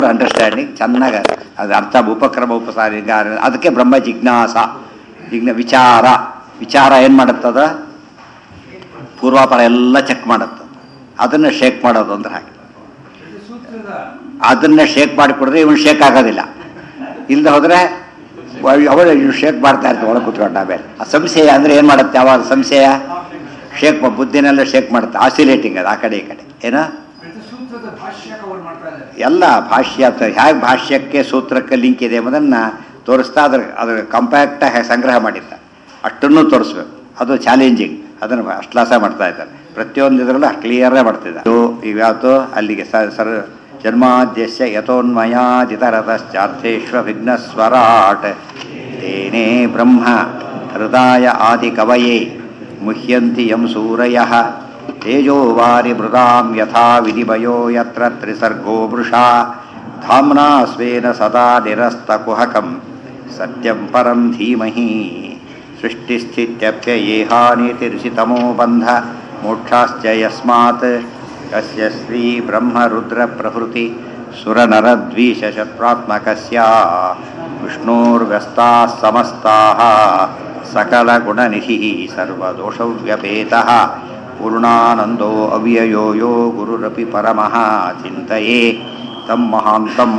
Understanding ಚೆನ್ನಾಗಿ ಅದು ಅರ್ಥ ಉಪಕ್ರಮ ಉಪಸಾರ ಅದಕ್ಕೆ ಬ್ರಹ್ಮ ಜಿಜ್ಞಾಸ ಜಿಜ್ಞ ವಿಚಾರ ವಿಚಾರ ಏನು ಮಾಡುತ್ತದ ಪೂರ್ವಾಪರ ಎಲ್ಲ ಚೆಕ್ ಮಾಡುತ್ತೆ ಅದನ್ನು ಶೇಕ್ ಮಾಡೋದು ಅಂದ್ರೆ ಹಾಗೆ ಅದನ್ನ ಶೇಕ್ ಮಾಡಿ ಕೊಡಿದ್ರೆ ಇವನು ಶೇಕ್ ಆಗೋದಿಲ್ಲ ಇಲ್ಲದೆ ಹೋದ್ರೆ ಅವಳು ಇವ್ನು ಶೇಕ್ ಮಾಡ್ತಾ ಇರ್ತಾರೆ ಒಳಗೆ ಕೂತ್ಕೊಂಡು ಆಮೇಲೆ ಆ ಸಂಶಯ ಅಂದ್ರೆ ಏನು ಮಾಡುತ್ತೆ ಯಾವಾಗ ಸಂಶಯ ಶೇಕ್ ಮಾ- ಬುದ್ಧಿನೆಲ್ಲ ಶೇಕ್ ಮಾಡುತ್ತೆ ಆಸಿಲೇಟಿಂಗ್ ಅದು ಆ ಕಡೆ ಈ ಕಡೆ ಏನೋ ಪ್ರತಿ ಸೂತ್ರದ ಭಾಷ್ಯ ಕವರ್ ಮಾಡ್ತಾ ಇದ್ದಾರೆ ಎಲ್ಲ ಭಾಷ್ಯ ಹೇಗೆ ಭಾಷ್ಯಕ್ಕೆ ಸೂತ್ರಕ್ಕೆ ಲಿಂಕ್ ಇದೆ ಎಂಬುದನ್ನು ತೋರಿಸ್ತಾ ಅದ್ರ ಅದ್ರ ಕಂಪ್ಯಾಕ್ಟ್ ಸಂಗ್ರಹ ಮಾಡಿದ್ದ ಅಷ್ಟನ್ನು ತೋರಿಸ್ಬೇಕು ಅದು ಚಾಲೆಂಜಿಂಗ್ ಅದನ್ನು ಅಷ್ಟ್ಲಾಸ ಮಾಡ್ತಾ ಇದ್ದಾರೆ ಪ್ರತಿಯೊಂದು ಇದರಲ್ಲೂ ಕ್ಲಿಯರೇ ಮಾಡ್ತಿದ್ದಾರೆ ಇದು ಈಗ ಯಾವತ್ತು ಅಲ್ಲಿಗೆ ಸ ಸರ್ ಜನ್ಮಾದ್ಯಸ್ಯ ಯಥೋನ್ಮಯಾದಿತರತಶ್ಚಾರ್ಥೇಶ್ವ ವಿಘ್ನಸ್ವರಾಟ್ ತೇನೇ ಬ್ರಹ್ಮ ಹೃದಯ ಆದಿ ಕವಯೇ ಮುಹ್ಯಂತಿ ಯಂ ಸೂರಯಃ ತೇಜೋ ವಾರಿ ಮೃದಾಂ ಯಥಾ ವಿಧಿಮಯೋ ಯತ್ರ ತ್ರಿಸರ್ಗೋ ವೃಷಾ ಧಾಮ್ನಾ ಸ್ವೇನ ಸದಾ ನಿರಸ್ತಕುಹಕಂ ಸತ್ಯಂ ಪರಂ ಧೀಮಹಿ ಸೃಷ್ಟಿಸ್ಥಿತ್ಯಪ್ಯಯೇಹಾನಿತಿರ್ಷಿತಮೋ ಬಂಧ ಮೋಕ್ಷಾಶ್ಚ ಯಸ್ಮಾತ್ ಯಸ್ಯ ಶ್ರೀ ಬ್ರಹ್ಮರುದ್ರ ಪ್ರಭೃತಿ ಸುರನರದ್ವೀಷಶತ್ರಾತ್ಮಕಸ್ಯ ವಿಷ್ಣೋರ್ವ್ಯಸ್ತಾः ಸಮಸ್ತಾः सकलगुणनिधिः सर्वदोषव्यपेतः पूर्णानन्दो अव्ययो यो गुरुरपि परमः ಚಿಂತೆಯೇ ತಮ್ಮ ಮಹಾಂತಂ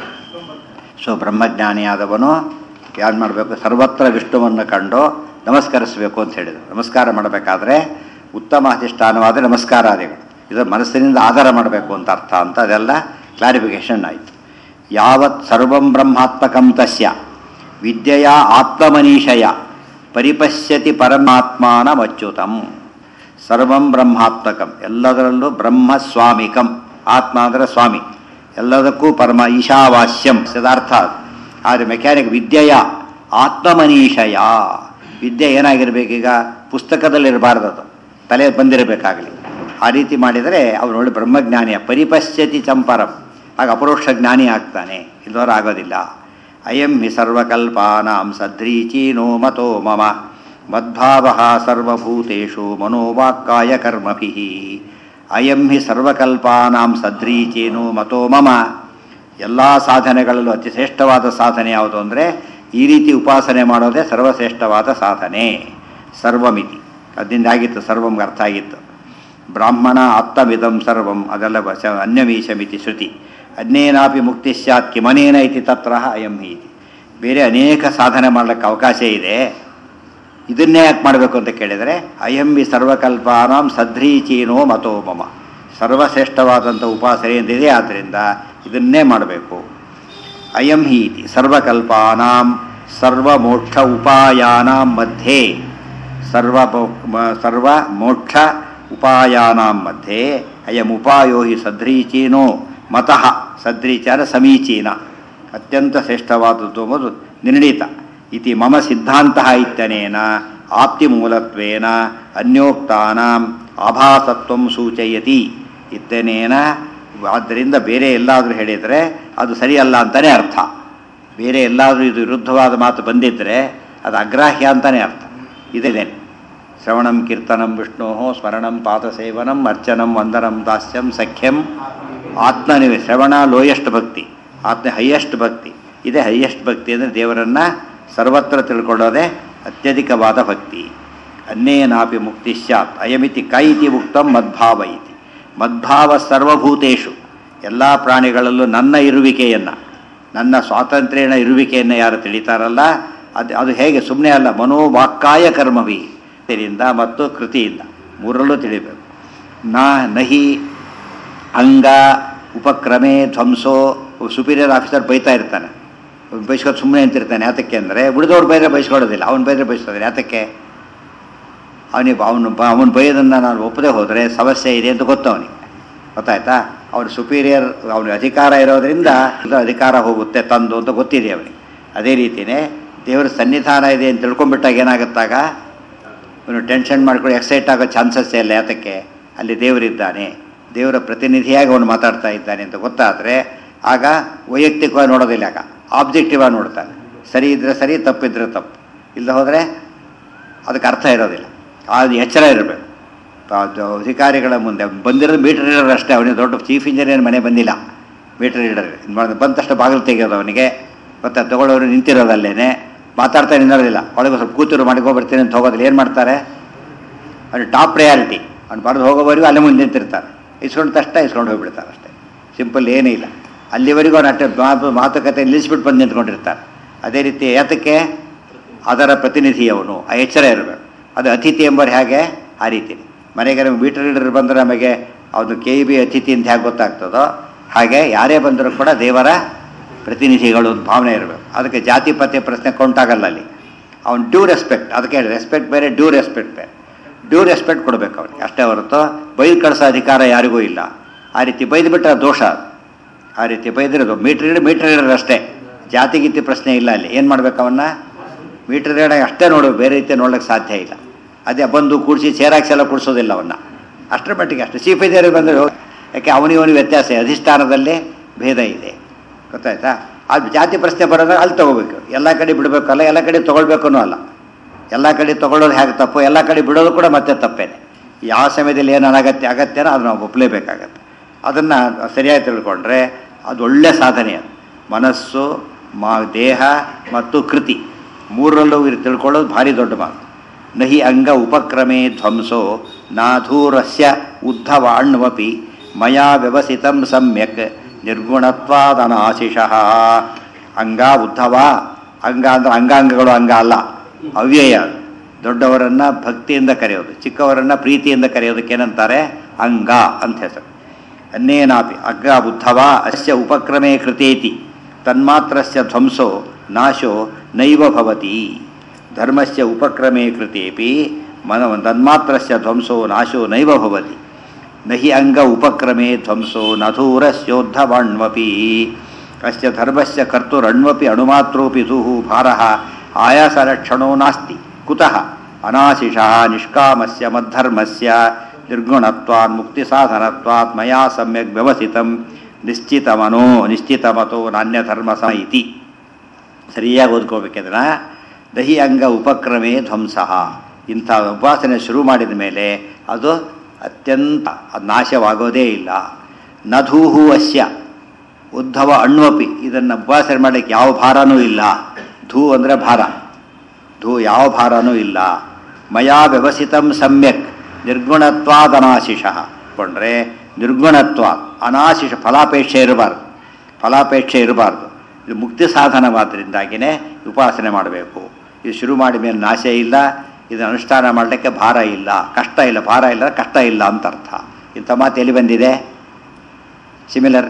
ಸೊ ಬ್ರಹ್ಮಜ್ಞಾನಿಯಾದವನು ಏನು ಮಾಡಬೇಕು ಸರ್ವತ್ರ ವಿಷ್ಣುವನ್ನು ಕಂಡು ನಮಸ್ಕರಿಸಬೇಕು ಅಂತ ಹೇಳಿದರು ನಮಸ್ಕಾರ ಮಾಡಬೇಕಾದ್ರೆ ಉತ್ತಮ ಅಧಿಷ್ಠಾನವಾದ ನಮಸ್ಕಾರಾದಿಗಳು ಇದು ಮನಸ್ಸಿನಿಂದ ಆಧಾರ ಮಾಡಬೇಕು ಅಂತ ಅರ್ಥ ಅಂತ ಅದೆಲ್ಲ ಕ್ಲಾರಿಫಿಕೇಶನ್ ಆಯಿತು ಯಾವತ್ ಸರ್ವಂ ಬ್ರಹ್ಮಾತ್ಮಕಂ ತಸ್ಯ ವಿದ್ಯೆಯ ಆತ್ಮಮನೀಷಯ ಪರಿಪಶ್ಯತಿ ಪರಮಾತ್ಮಾನಮಚ್ಯುತಂ ಸರ್ವಂ ಬ್ರಹ್ಮಾತ್ಮಕಂ ಎಲ್ಲದರಲ್ಲೂ ಬ್ರಹ್ಮಸ್ವಾಮಿಕಂ ಆತ್ಮ ಅಂದರೆ ಸ್ವಾಮಿ ಎಲ್ಲದಕ್ಕೂ ಪರಮ ಈಶಾವಾಸ್ಯಂ ಸಿದ್ಧಾರ್ಥ ಆದರೆ ಮೆಕ್ಯಾನಿಕ್ ವಿದ್ಯೆಯ ಆತ್ಮಮನೀಷಯ ವಿದ್ಯೆ ಏನಾಗಿರ್ಬೇಕೀಗ ಪುಸ್ತಕದಲ್ಲಿರಬಾರ್ದು ಅದು ತಲೆ ಬಂದಿರಬೇಕಾಗಲಿ ಆ ರೀತಿ ಮಾಡಿದರೆ ಅವನು ಒಳ್ಳೆ ಬ್ರಹ್ಮಜ್ಞಾನಿಯ ಪರಿಪಶ್ಯತಿ ಚಂಪರಂ ಆಗ ಅಪರೋಕ್ಷ ಜ್ಞಾನಿ ಆಗ್ತಾನೆ ಇಲ್ಲದವರು ಆಗೋದಿಲ್ಲ ಅಯಂ ಹಿ ಸರ್ವಕಲ್ಪಾನಾಂ ಸದ್ರೀಚೀನೋ ಮತೋ ಮಮ ಮದ್ಭಾವ ಸರ್ವಭೂತೇಷು ಮನೋವಾಕ್ಕಾಯ ಕರ್ಮಭಿ ಅಯಂ ಹಿ ಸರ್ವಕಲ್ಪಾನಾಂ ಸದ್ರೀಚೇನು ಮತೋ ಮಮ ಎಲ್ಲ ಸಾಧನೆಗಳಲ್ಲೂ ಅತಿ ಶ್ರೇಷ್ಠವಾದ ಸಾಧನೆ ಯಾವುದು ಅಂದರೆ ಈ ರೀತಿ ಉಪಾಸನೆ ಮಾಡೋದೇ ಸರ್ವಶ್ರೇಷ್ಠವಾದ ಸಾಧನೆ ಸರ್ವಮಿತಿ ಅದರಿಂದ ಆಗಿತ್ತು ಸರ್ವಂಗೆ ಅರ್ಥ ಆಗಿತ್ತು ಬ್ರಾಹ್ಮಣ ಆಪ್ತಮಿದಂ ಸರ್ವಂ ಅದೆಲ್ಲ ವಚ ಅನ್ಯಮೀಶಮಿತಿ ಶ್ರುತಿ ಅನ್ಯೇನಾಪಿ ಮುಕ್ತಿ ಸ್ಯಾತ್ ಕಿಮನೇನ ಇತಿ ತತ್ರ ಅಯಂ ಹಿ ಇತಿ ಬೇರೆ ಅನೇಕ ಸಾಧನೆ ಮಾಡಲಿಕ್ಕೆ ಅವಕಾಶ ಇದೆ ಇದನ್ನೇ ಯಾಕೆ ಮಾಡಬೇಕು ಅಂತ ಕೇಳಿದರೆ ಅಯಂ ಬಿ ಸರ್ವಕಲ್ಪಾನಾಂ ಸದ್ರೀಚೀನೋ ಮತೋ ಮಮ ಸರ್ವಶ್ರೇಷ್ಠವಾದಂಥ ಉಪಾಸನೆ ಎಂದಿದೆ ಆದ್ದರಿಂದ ಇದನ್ನೇ ಮಾಡಬೇಕು ಅಯಂ ಹಿ ಇತಿ ಸರ್ವಕಲ್ಪಾನಾಂ ಸರ್ವಮೋಕ್ಷ ಉಪಾಯಾನಾಂ ಮಧ್ಯೆ ಸರ್ವ ಸರ್ವ ಮೋಕ್ಷ ಉಪಾಯಾನಾಂ ಮಧ್ಯೆ ಅಯಂ ಉಪಾಯೋ ಹಿ ಸದ್ರೀಚೀನೋ ಮತಃ ಸದ್ರೀಚಾರ ಸಮೀಚೀನ ಅತ್ಯಂತ ಶ್ರೇಷ್ಠವಾದದ್ದು ಎಂಬುದು ನಿರ್ಣೀತ ಇತಿ ಮಮ ಸಿದ್ಧಾಂತ ಇತ್ಯನೇನ ಆಪ್ತಿಮೂಲತ್ವೇನ ಅನ್ಯೋಕ್ತಾನಾಂ ಆಭಾಸತ್ವ ಸೂಚಯತಿ ಇತ್ಯನೇನ ಆದ್ದರಿಂದ ಬೇರೆ ಎಲ್ಲಾದರೂ ಹೇಳಿದರೆ ಅದು ಸರಿಯಲ್ಲ ಅಂತಲೇ ಅರ್ಥ ಬೇರೆ ಎಲ್ಲಾದರೂ ಇದು ವಿರುದ್ಧವಾದ ಮಾತು ಬಂದಿದ್ದರೆ ಅದು ಅಗ್ರಾಹ್ಯ ಅಂತಲೇ ಅರ್ಥ ಇದೇನೆ ಶ್ರವಣಂ ಕೀರ್ತನಂ ವಿಷ್ಣು ಸ್ಮರಣಂ ಪಾದಸೇವನಂ ಅರ್ಚನಂ ವಂದನಂ ದಾಸ್ಯಂ ಸಖ್ಯಂ ಆತ್ಮನಿವೆ ಶ್ರವಣ ಲೋಯೆಸ್ಟ್ ಭಕ್ತಿ ಆತ್ಮ ಹೈಯೆಸ್ಟ್ ಭಕ್ತಿ ಇದೇ ಹೈಯೆಸ್ಟ್ ಭಕ್ತಿ ಅಂದರೆ ದೇವರನ್ನು ಸರ್ವತ್ರ ತಿಳ್ಕೊಳ್ಳೋದೇ ಅತ್ಯಧಿಕವಾದ ಭಕ್ತಿ ಅನ್ನೇನಾಪಿ ಮುಕ್ತಿ ಸ್ಯಾತ್ ಅಯಮಿತಿ ಕೈತಿ ಉಕ್ತಂ ಮದ್ಭಾವ ಇತಿ ಮದ್ಭಾವ ಸರ್ವಭೂತೇಶು ಎಲ್ಲ ಪ್ರಾಣಿಗಳಲ್ಲೂ ನನ್ನ ಇರುವಿಕೆಯನ್ನು ನನ್ನ ಸ್ವಾತಂತ್ರ್ಯನ ಇರುವಿಕೆಯನ್ನು ಯಾರು ತಿಳಿತಾರಲ್ಲ ಅದು ಅದು ಹೇಗೆ ಸುಮ್ಮನೆ ಅಲ್ಲ ಮನೋವಾಕ್ಕಾಯ ಕರ್ಮವಿ ಇದರಿಂದ ಮತ್ತು ಕೃತಿಯಿಂದ ಮೂರಲ್ಲೂ ತಿಳಿಬೇಕು ನ ನಹಿ ಅಂಗ ಉಪಕ್ರಮೆ ಧ್ವಂಸೋ ಸುಪೀರಿಯರ್ ಆಫೀಸರ್ ಬೈತಾ ಇರ್ತಾನೆ ಬೈಸ್ಕೊಂಡು ಸುಮ್ಮನೆ ಅಂತಿರ್ತಾನೆ ಯಾತಕ್ಕೆ ಅಂದರೆ ಉಳಿದವ್ರು ಬೈದ್ರೆ ಬೈಸ್ಕೊಳ್ಳೋದಿಲ್ಲ ಅವ್ನು ಬೈದ್ರೆ ಬೈಸ್ಕೋದಿಲ್ಲ ಯಾತಕ್ಕೆ ಅವನಿಗೆ ಅವನು ಬ ಅವನು ಬೈಯೋದನ್ನು ನಾನು ಒಪ್ಪದೆ ಹೋದರೆ ಸಮಸ್ಯೆ ಇದೆ ಅಂತ ಗೊತ್ತು ಅವನಿಗೆ ಗೊತ್ತಾಯ್ತಾ ಅವನು ಸುಪೀರಿಯರ್ ಅವನಿಗೆ ಅಧಿಕಾರ ಇರೋದರಿಂದ ಇದು ಅಧಿಕಾರ ಹೋಗುತ್ತೆ ತಂದು ಅಂತ ಗೊತ್ತಿದೆ ಅವನಿಗೆ ಅದೇ ರೀತಿಯೇ ದೇವರ ಸನ್ನಿಧಾನ ಇದೆ ಅಂತ ತಿಳ್ಕೊಂಡ್ಬಿಟ್ಟಾಗ ಏನಾಗುತ್ತಾಗ ಇವನು ಟೆನ್ಷನ್ ಮಾಡ್ಕೊಂಡು ಎಕ್ಸೈಟ್ ಆಗೋ ಚಾನ್ಸಸ್ ಇಲ್ಲ ಯಾತಕ್ಕೆ ಅಲ್ಲಿ ದೇವರಿದ್ದಾನೆ ದೇವರ ಪ್ರತಿನಿಧಿಯಾಗಿ ಅವನು ಮಾತಾಡ್ತಾ ಇದ್ದಾನೆ ಅಂತ ಗೊತ್ತಾದರೆ ಆಗ ವೈಯಕ್ತಿಕವಾಗಿ ನೋಡೋದಿಲ್ಲ ಆಗ ಆಬ್ಜೆಕ್ಟಿವ್ ಆಗಿ ನೋಡ್ತಾನೆ ಸರಿ ಇದ್ದರೆ ಸರಿ ತಪ್ಪಿದ್ರೆ ತಪ್ಪು ಇಲ್ಲದೆ ಹೋದರೆ ಅದಕ್ಕೆ ಅರ್ಥ ಇರೋದಿಲ್ಲ ಅದು ಎಚ್ಚರ ಇರಬೇಕು ಅಧಿಕಾರಿಗಳ ಮುಂದೆ ಬಂದಿರೋದು ಮೀಟರ್ ಇರೋರು ಅಷ್ಟೇ ಅವನಿಗೆ ದೊಡ್ಡ ಚೀಫ್ ಇಂಜಿನಿಯರ್ ಮನೆ ಬಂದಿಲ್ಲ ಮೀಟರ್ ರೀಡರ್ ಬಂದ ತಕ್ಷಣ ಬಾಗಿಲು ತೆಗೆಯೋದು ಅವನಿಗೆ ಮತ್ತು ತಗೊಳ್ಳೋರು ನಿಂತಿರೋದಲ್ಲೇನೆ ಮಾತಾಡ್ತಾ ನಿನ್ನೋದಿಲ್ಲ ಒಳಗೆ ಸ್ವಲ್ಪ ಕೂತಿರು ಮಾಡ್ಕೊಬರ್ತೀನಿ ಅಂತ ಹೋಗೋದಿಲ್ಲ ಏನು ಮಾಡ್ತಾರೆ ಅದು ಟಾಪ್ ಪ್ರಯಾರಿಟಿ ಅವ್ನು ಬರೆದು ಹೋಗೋವರೆಗೂ ಅಲ್ಲೇ ಮುಂದೆ ನಿಂತಿರ್ತಾರೆ ಇಸ್ಕೊಂಡು ತಕ್ಷಣ ಇಸ್ಕೊಂಡು ಹೋಗ್ಬಿಡ್ತಾರೆ ಅಷ್ಟೇ ಸಿಂಪಲ್ ಏನೂ ಇಲ್ಲ ಅಲ್ಲಿವರೆಗೂ ಅವ್ನು ಅಟ್ಟೆ ಮಾತು ಮಾತುಕತೆ ನಿಲ್ಲಿಸ್ಬಿಟ್ಟು ಬಂದು ನಿಂತ್ಕೊಂಡಿರ್ತಾರೆ ಅದೇ ರೀತಿ ಏತಕ್ಕೆ ಅದರ ಪ್ರತಿನಿಧಿ ಅವನು ಆ ಎಚ್ಚರ ಇರಬೇಕು ಅದು ಅತಿಥಿ ಎಂಬರು ಹೇಗೆ ಆ ರೀತಿ ಮನೆಗೆ ನಮಗೆ ಮೀಟರ್ ರೀಡರ್ ಬಂದರೆ ನಮಗೆ ಅವನು ಕೆ ಬಿ ಅತಿಥಿ ಅಂತ ಹೇಗೆ ಗೊತ್ತಾಗ್ತದೋ ಹಾಗೆ ಯಾರೇ ಬಂದರೂ ಕೂಡ ದೇವರ ಪ್ರತಿನಿಧಿಗಳು ಅಂತ ಭಾವನೆ ಇರಬೇಕು ಅದಕ್ಕೆ ಜಾತಿ ಪತ್ಯ ಪ್ರಶ್ನೆ ಕೌಂಟಾಗಲ್ಲ ಅಲ್ಲಿ ಅವ್ನು ಡ್ಯೂ ರೆಸ್ಪೆಕ್ಟ್ ಅದಕ್ಕೆ ರೆಸ್ಪೆಕ್ಟ್ ಬೇರೆ ಡ್ಯೂ ರೆಸ್ಪೆಕ್ಟ್ ಬೇರೆ ಡ್ಯೂ ರೆಸ್ಪೆಕ್ಟ್ ಕೊಡಬೇಕು ಅವನಿಗೆ ಅಷ್ಟೇ ಹೊರತು ಬೈದು ಕಳಿಸೋ ಅಧಿಕಾರ ಯಾರಿಗೂ ಇಲ್ಲ ಆ ರೀತಿ ಬೈದು ಬಿಟ್ಟರೆ ದೋಷ ಅದು ಆ ರೀತಿ ಬೈದಿರೋದು ಮೀಟರ್ ರೀಡರ್ ಮೀಟರ್ ರೀಡರ್ ಅಷ್ಟೇ ಜಾತಿ ಗೀತಿ ಪ್ರಶ್ನೆ ಇಲ್ಲ ಅಲ್ಲಿ ಏನು ಮಾಡ್ಬೇಕು ಅವನ್ನ ಮೀಟರ್ ರೀಡರ್ ಅಷ್ಟೇ ನೋಡಬೇಕು ಬೇರೆ ರೀತಿ ನೋಡ್ಲಿಕ್ಕೆ ಸಾಧ್ಯ ಇಲ್ಲ ಅದೇ ಬಂದು ಕೂಡಿಸಿ ಚೇರಾಕ್ಸ್ ಎಲ್ಲ ಕೂಡಿಸೋದಿಲ್ಲ ಅವನ್ನ ಅಷ್ಟರ ಮಟ್ಟಿಗೆ ಅಷ್ಟೇ ಚೀಫ್ ಇಂಜಿನಿಯರ್ ಬಂದರೆ ಯಾಕೆ ಅವನಿಗೆ ಅವನಿಗೆ ವ್ಯತ್ಯಾಸ ಇದೆ. ಅಧಿಷ್ಠಾನದಲ್ಲಿ ಭೇದ ಇದೆ ಗೊತ್ತಾಯ್ತಾ ಅದು ಜಾತಿ ಪ್ರಶ್ನೆ ಬರೋದ್ರೆ ಅಲ್ಲಿ ತೊಗೋಬೇಕು ಎಲ್ಲ ಕಡೆ ಬಿಡಬೇಕಲ್ಲ ಎಲ್ಲ ಕಡೆ ತೊಗೊಳ್ಬೇಕು ಅಲ್ಲ ಎಲ್ಲ ಕಡೆ ತೊಗೊಳ್ಳೋದು ಹೇಗೆ ತಪ್ಪು ಎಲ್ಲ ಕಡೆ ಬಿಡೋದು ಕೂಡ ಮತ್ತೆ ತಪ್ಪೇನೆ ಯಾವ ಸಮಯದಲ್ಲಿ ಏನು ಅನಗತ್ಯ ಅಗತ್ಯನೋ ಅದನ್ನು ನಾವು ಒಪ್ಪಲೇಬೇಕಾಗತ್ತೆ ಅದನ್ನು ಸರಿಯಾಗಿ ತಿಳ್ಕೊಂಡ್ರೆ ಅದು ಒಳ್ಳೆ ಸಾಧನೆ ಅದು ಮನಸ್ಸು ಮಾ ದೇಹ ಮತ್ತು ಕೃತಿ ಮೂರರಲ್ಲೂ ಇದು ತಿಳ್ಕೊಳ್ಳೋದು ಭಾರಿ ದೊಡ್ಡ ಮಾತು ನಹಿ ಅಂಗ ಉಪಕ್ರಮೇ ಧ್ವಂಸೋ ನಾಧೂರಸ್ಯ ಉದ್ಧವಾಣ್ವಪಿ ಮಯಾ ವ್ಯವಸಿತಂ ಸಮ್ಯಕ್ ನಿರ್ಗುಣತ್ವಾದನಾಶಿಷಃ ಅಂಗ ಉದ್ಧವ ಅಂಗ ಅಂದ್ರೆ ಅಂಗಾಂಗಗಳು ಅಂಗ ಅಲ್ಲ ಅವ್ಯಯ ಅದು. ದೊಡ್ಡವರನ್ನ ಭಕ್ತಿಯಿಂದ ಕರೆಯೋದು ಚಿಕ್ಕವರನ್ನ ಪ್ರೀತಿಯಿಂದ ಕರೆಯೋದಕ್ಕೆ ಏನಂತಾರೆ ಅಂಗ ಅಂತ ಹೆಸರು ಅನ್ನೇನಾಪಿ ಅಗ್ಗ ಉದ್ಧವ ಅಸ್ಯ ಉಪಕ್ರಮೇ ಕೃತೇತಿ ತನ್ಮಾತ್ರಸ್ಯ ಧ್ವಂಸೋ ನಾಶೋ ನೈವ ಭವತಿ ಧರ್ಮಸ್ಯ ಉಪಕ್ರಮೇ ಕೃತೇಪಿ ಮನ ತನ್ಮಾತ್ರಸ್ಯ ಧ್ವಂಸೋ ನಾಶೋ ನೈವ ಭವತಿ ನಹಿ ಅಂಗ ಉಪಕ್ರಮೇ ಧ್ವಂಸೋ ನಧೂರಸ್ಯೋದ್ಧವಾಣ್ವಪಿ ಅಸ್ಯ ಧರ್ಮಸ್ಯ ಕರ್ತುರಣ್ವಪಿ ಅಣುಮಾತ್ರೋಪಿ ಧೂಹು ಭಾರಃ ಆಯಾಸಲಕ್ಷಣೋ ನಾಸ್ತಿ ಕುತಃ ಅನಾಶಿಷಃ ನಿಷ್ಕಾಮಸ್ಯ ಮದ್ಧರ್ಮಸ್ಯ ನಿರ್ಗುಣತ್ವಾತ್ ಮುಕ್ತಿಸಾಧನತ್ವಾತ್ ಮಯಾ ಸಮ್ಯಕ್ ವ್ಯವಸಿತಂ ನಿಶ್ಚಿತಮನೋ ನಿಶ್ಚಿತಮತೋ ನಾಣ್ಯಧರ್ಮ ಸಮ ಇತಿ ಸರಿಯಾಗಿ ಓದ್ಕೋಬೇಕಿದ್ರ ದಹಿ ಅಂಗ ಉಪಕ್ರಮೇ ಧ್ವಂಸ ಇಂಥ ಉಪಾಸನೆ ಶುರು ಮಾಡಿದ ಮೇಲೆ ಅದು ಅತ್ಯಂತ ಅದು ನಾಶವಾಗೋದೇ ಇಲ್ಲ ನಧೂಹು ಅಸ್ಯ ಉದ್ಧವ ಅಣ್ವಪಿ ಇದನ್ನು ಉಪಾಸನೆ ಮಾಡಲಿಕ್ಕೆ ಯಾವ ಭಾರನೂ ಇಲ್ಲ ಧೂ ಅಂದರೆ ಭಾರ ಧೂ ಯಾವ ಭಾರನೂ ಇಲ್ಲ ಮಯಾ ವ್ಯವಸಿತಂ ಸಮ್ಯಕ್ ನಿರ್ಗುಣತ್ವಾದನಾಶಿಷ ಕೊಂಡ್ರೆ ನಿರ್ಗುಣತ್ವ ಅನಾಶಿಷ ಫಲಾಪೇಕ್ಷೆ ಇರಬಾರ್ದು ಫಲಾಪೇಕ್ಷೆ ಇರಬಾರ್ದು ಇದು ಮುಕ್ತಿ ಸಾಧನವಾದ್ದರಿಂದಾಗಿಯೇ ಉಪಾಸನೆ ಮಾಡಬೇಕು ಇದು ಶುರು ಮಾಡಿದ ಮೇಲೆ ನಾಶ ಇಲ್ಲ ಇದನ್ನು ಅನುಷ್ಠಾನ ಮಾಡಲಿಕ್ಕೆ ಭಾರ ಇಲ್ಲ ಕಷ್ಟ ಇಲ್ಲ ಭಾರ ಇಲ್ಲ ಕಷ್ಟ ಇಲ್ಲ ಅಂತ ಅರ್ಥ ಇಂಥ ಮಾತು ಎಲ್ಲಿ ಬಂದಿದೆ ಸಿಮಿಲರ್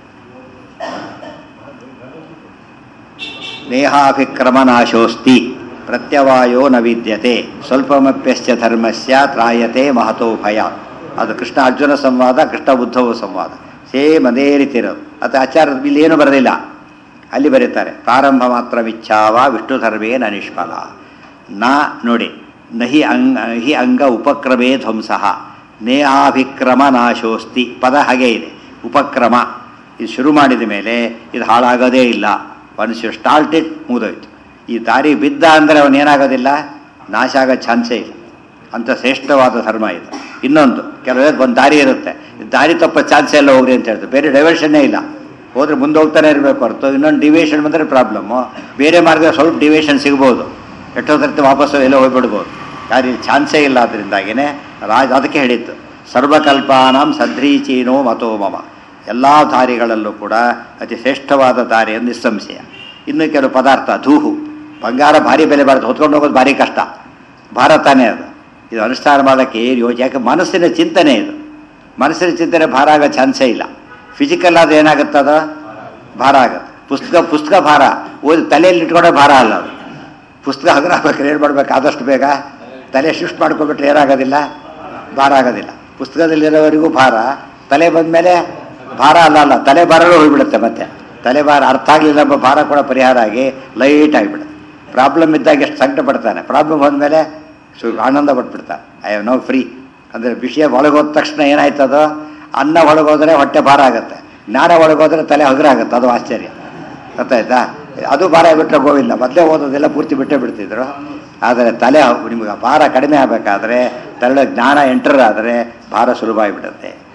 ನೇಹಾಭಿಕ್ರಮನಾಶೋಸ್ತಿ ಪ್ರತ್ಯವಾಯೋ ನ ವಿದ್ಯತೆ ಸ್ವಲ್ಪಮಪ್ಯಶ್ಚ ಧರ್ಮಸ್ಯ ತ್ರಾಯತೆ ಮಹತೋ ಭಯ ಅದು ಕೃಷ್ಣ ಅರ್ಜುನ ಸಂವಾದ ಕೃಷ್ಣ ಉದ್ಧವ ಸಂವಾದ ಸೇಮ್ ಅದೇ ರೀತಿ ಇರೋದು ಅದು ಆಚಾರ ಇಲ್ಲಿ ಏನು ಬರೋದಿಲ್ಲ ಅಲ್ಲಿ ಬರೀತಾರೆ ಪ್ರಾರಂಭ ಮಾತ್ರ ವಿಚ್ಛಾವ ವಿಷ್ಣು ಧರ್ಮೇನ ನಿಷ್ಫಲ ನ ನೋಡಿ ನಹಿ ಅಂಗ ಹಿ ಅಂಗ ಉಪಕ್ರಮೇ ಧ್ವಂಸಃ ನೇಹಾಭಿಕ್ರಮ ನಾಶೋಸ್ತಿ ಪದ ಹಾಗೇ ಇದೆ ಉಪಕ್ರಮ ಇದು ಶುರು ಮಾಡಿದ ಮೇಲೆ ಇದು ಹಾಳಾಗೋದೇ ಇಲ್ಲ ಒನ್ಸ್ ಯು ಸ್ಟಾರ್ಟ್ ಇಟ್ ಮುಗಿದೋಯ್ತು ಈ ದಾರಿ ಬಿದ್ದ ಅಂದರೆ ಅವನು ಏನಾಗೋದಿಲ್ಲ ನಾಶ ಆಗೋ ಚಾನ್ಸೇ ಇಲ್ಲ ಅಂತ ಶ್ರೇಷ್ಠವಾದ ಧರ್ಮ ಇದು ಇನ್ನೊಂದು ಕೆಲವೇ ಒಂದು ದಾರಿ ಇರುತ್ತೆ ಈ ದಾರಿ ತಪ್ಪ ಚಾನ್ಸೇ ಎಲ್ಲ ಹೋಗ್ರಿ ಅಂತ ಹೇಳ್ತಾರೆ ಬೇರೆ ಡೈವರ್ಷನ್ನೇ ಇಲ್ಲ ಹೋದ್ರೆ ಮುಂದೆ ಹೋಗ್ತಾನೆ ಇರಬೇಕು ಹೊರತು ಇನ್ನೊಂದು ಡಿವಿಯೇಷನ್ ಬಂದರೆ ಪ್ರಾಬ್ಲಮ್ಮು ಬೇರೆ ಮಾರ್ಗ ಸ್ವಲ್ಪ ಡಿವಿಯೇಷನ್ ಸಿಗ್ಬೋದು ಎಷ್ಟೋ ಸರ್ತಿ ವಾಪಸ್ಸು ಎಲ್ಲೋ ಹೋಗ್ಬಿಡ್ಬೋದು ಯಾರು ಇಲ್ಲಿ ಚಾನ್ಸೇ ಇಲ್ಲ ಅದರಿಂದಾಗಿನೇ ರಾಜ ಅದಕ್ಕೆ ಹೇಳಿತ್ತು ಸರ್ವಕಲ್ಪಾನಾಂ ಸದ್ರೀಚೀನೋ ಮತೋ ಮಮ ಎಲ್ಲ ದಾರಿಗಳಲ್ಲೂ ಕೂಡ ಅತಿ ಶ್ರೇಷ್ಠವಾದ ದಾರಿ ಎಂದು ನಿಸ್ಸಂಶಯ ಇನ್ನು ಕೆಲವು ಪದಾರ್ಥ ಧೂಹು ಬಂಗಾರ ಭಾರಿ ಬೆಲೆ ಬಾರದು ಹೊತ್ಕೊಂಡು ಹೋಗೋದು ಭಾರಿ ಕಷ್ಟ ಭಾರತನೇ ಅದು ಇದು ಅನುಷ್ಠಾನ ಮಾಡೋಕ್ಕೆ ಏನು ಯೋಚನೆ ಯಾಕೆ ಮನಸ್ಸಿನ ಚಿಂತನೆ ಇದು ಮನಸ್ಸಿನ ಚಿಂತನೆ ಭಾರ ಆಗೋ ಚಾನ್ಸೇ ಇಲ್ಲ ಫಿಸಿಕಲ್ ಅದು ಏನಾಗುತ್ತದ ಭಾರ ಆಗುತ್ತೆ ಪುಸ್ತಕ ಪುಸ್ತಕ ಭಾರ ಓದಿ ತಲೆಯಲ್ಲಿ ಇಟ್ಕೊಂಡೆ ಭಾರ ಅಲ್ಲ ಅದು ಪುಸ್ತಕ ಹಗರ ಆಗ್ಬೇಕಾದ್ರೆ ಏನು ಮಾಡ್ಬೇಕು ಆದಷ್ಟು ಬೇಗ ತಲೆ ಶಿಫ್ಟ್ ಮಾಡ್ಕೊಬಿಟ್ರೆ ಏನಾಗೋದಿಲ್ಲ ಭಾರ ಆಗೋದಿಲ್ಲ ಪುಸ್ತಕದಲ್ಲಿರೋವರೆಗೂ ಭಾರ ತಲೆ ಬಂದಮೇಲೆ ಭಾರ ಅಲ್ಲ ಅಲ್ಲ ತಲೆ ಭಾರಗಳು ಹೋಗ್ಬಿಡುತ್ತೆ ಮತ್ತೆ ತಲೆ ಭಾರ ಅರ್ಥ ಆಗಲಿಲ್ಲ ಎಂಬ ಭಾರ ಕೂಡ ಪರಿಹಾರ ಆಗಿ ಲೈಟ್ ಆಗಿಬಿಡುತ್ತೆ ಪ್ರಾಬ್ಲಮ್ ಇದ್ದಾಗ ಎಷ್ಟು ಸಂಕಟ ಪಡ್ತಾನೆ ಪ್ರಾಬ್ಲಮ್ ಹೋದ್ಮೇಲೆ ಸು ಆನಂದ ಪಟ್ಬಿಡ್ತಾನೆ ಐ ಆಮ್ ನೋ ಫ್ರೀ ಅಂದರೆ ವಿಷಯ ಒಳಗೋದ ತಕ್ಷಣ ಏನಾಯ್ತದೋ ಅನ್ನ ಒಳಗೋದ್ರೆ ಹೊಟ್ಟೆ ಭಾರ ಆಗುತ್ತೆ ಜ್ಞಾನ ಒಳಗೋದ್ರೆ ತಲೆ ಹಗುರಾಗುತ್ತೆ ಅದು ಆಶ್ಚರ್ಯ ಗೊತ್ತಾಯ್ತಾ ಅದು ಭಾರ ಬಿಟ್ಟರೆ ಗೋವಿಂದ ಮೊದಲೇ ಓದೋದೆಲ್ಲ ಪೂರ್ತಿ ಬಿಟ್ಟೇ ಬಿಡ್ತಿದ್ರು ಆದರೆ ತಲೆ ನಿಮಗೆ ಭಾರ ಕಡಿಮೆ ಆಗಬೇಕಾದ್ರೆ ತಲೆ ಜ್ಞಾನ ಎಂಟರ್ ಆದರೆ ಭಾರ ಸುಲಭ ಆಗಿಬಿಡುತ್ತೆ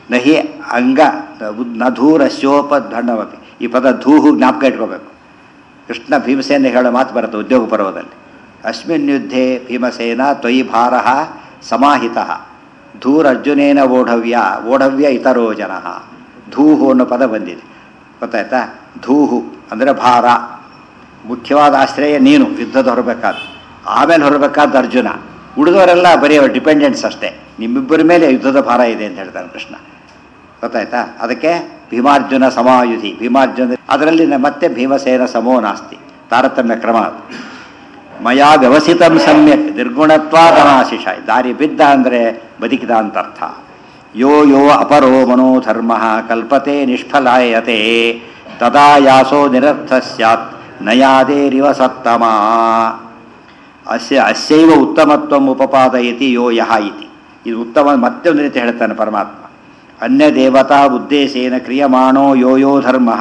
ನಹಿ ಅಂಗ ನಧೂರಸ್ಯೋಪ ದಂಡವತಿ ಈ ಪದ ಧೂಹು ಜ್ಞಾಪಕ ಇಟ್ಕೋಬೇಕು ಕೃಷ್ಣ ಭೀಮಸೇನ ಹೇಳೋ ಮಾತು ಬರುತ್ತೆ ಉದ್ಯೋಗ ಪರ್ವದಲ್ಲಿ ಅಸ್ಮಿನ್ ಯುದ್ಧೆ ಭೀಮಸೇನ ತ್ವಯಿ ಭಾರ ಸಮಾಹಿತ ಧೂರರ್ಜುನೇನ ಓಢವ್ಯ ಓಢವ್ಯ ಇತರೋ ಜನ ಧೂಹು ಅನ್ನೋ ಪದ ಬಂದಿದೆ ಗೊತ್ತಾಯ್ತಾ ಧೂಹು ಅಂದರೆ ಭಾರ ಮುಖ್ಯವಾದ ಆಶ್ರಯ ನೀನು ಯುದ್ಧದ ಹೊರಬೇಕಾದ ಆಮೇಲೆ ಹೊರಬೇಕಾದ ಅರ್ಜುನ ಉಳಿದವರೆಲ್ಲ ಬರೀ ಡಿಪೆಂಡೆಂಟ್ಸ್ ಅಷ್ಟೇ ನಿಮ್ಮಿಬ್ಬರ ಮೇಲೆ ಯುದ್ಧದ ಭಾರ ಇದೆ ಅಂತ ಹೇಳ್ತಾನೆ ಕೃಷ್ಣ ಗೊತ್ತಾಯ್ತಾ ಅದಕ್ಕೆ ಭೀಮಾರ್ಜುನ ಸಮಾಯುಧಿ ಭೀಮಾರ್ಜುನ ಅದರಲ್ಲಿ ನ- ಮತ್ತೆ ಭೀಮಸೇನ ಸಮೋ ನಾಸ್ತಿ ತಾರತಮ್ಯ ಕ್ರಮ ಅದು. ಮಯಾ ವ್ಯವಸಿತಂ ಸಮ್ಯಕ್ ನಿರ್ಗುಣತ್ವಾದನಾಶಿಷ ದಾರಿ ಬಿದ್ದ ಅಂದರೆ ಬದುಕಿದ ಅಂತ ಅರ್ಥ ಯೋ ಯೋ ಅಪರೋ ಮನೋಧರ್ಮ ಕಲ್ಪತೆ ನಿಷ್ಫಲಾಯತೆ ತದಾ ಯಾಸೋ ನಿರರ್ಥ ಸ್ಯಾತ್ ನಯಾದೇರಿವ ಸತ್ತಮ ಅಸ್ಯ ಅಸ್ಯೈವ ಉತ್ತಮತ್ವಂ ಉಪಪಾದಯತಿ ಯೋ ಯಹ ಇತಿ ಇದು ಉತ್ತಮ ಮತ್ತೆ ಒಂದು ರೀತಿ ಹೇಳ್ತಾನೆ ಪರಮಾತ್ಮ ಅನ್ಯ ದೇವತಾ ಉದ್ದೇಶೇನ ಕ್ರಿಯಮಾಣೋ ಯೋ ಯೋ ಧರ್ಮ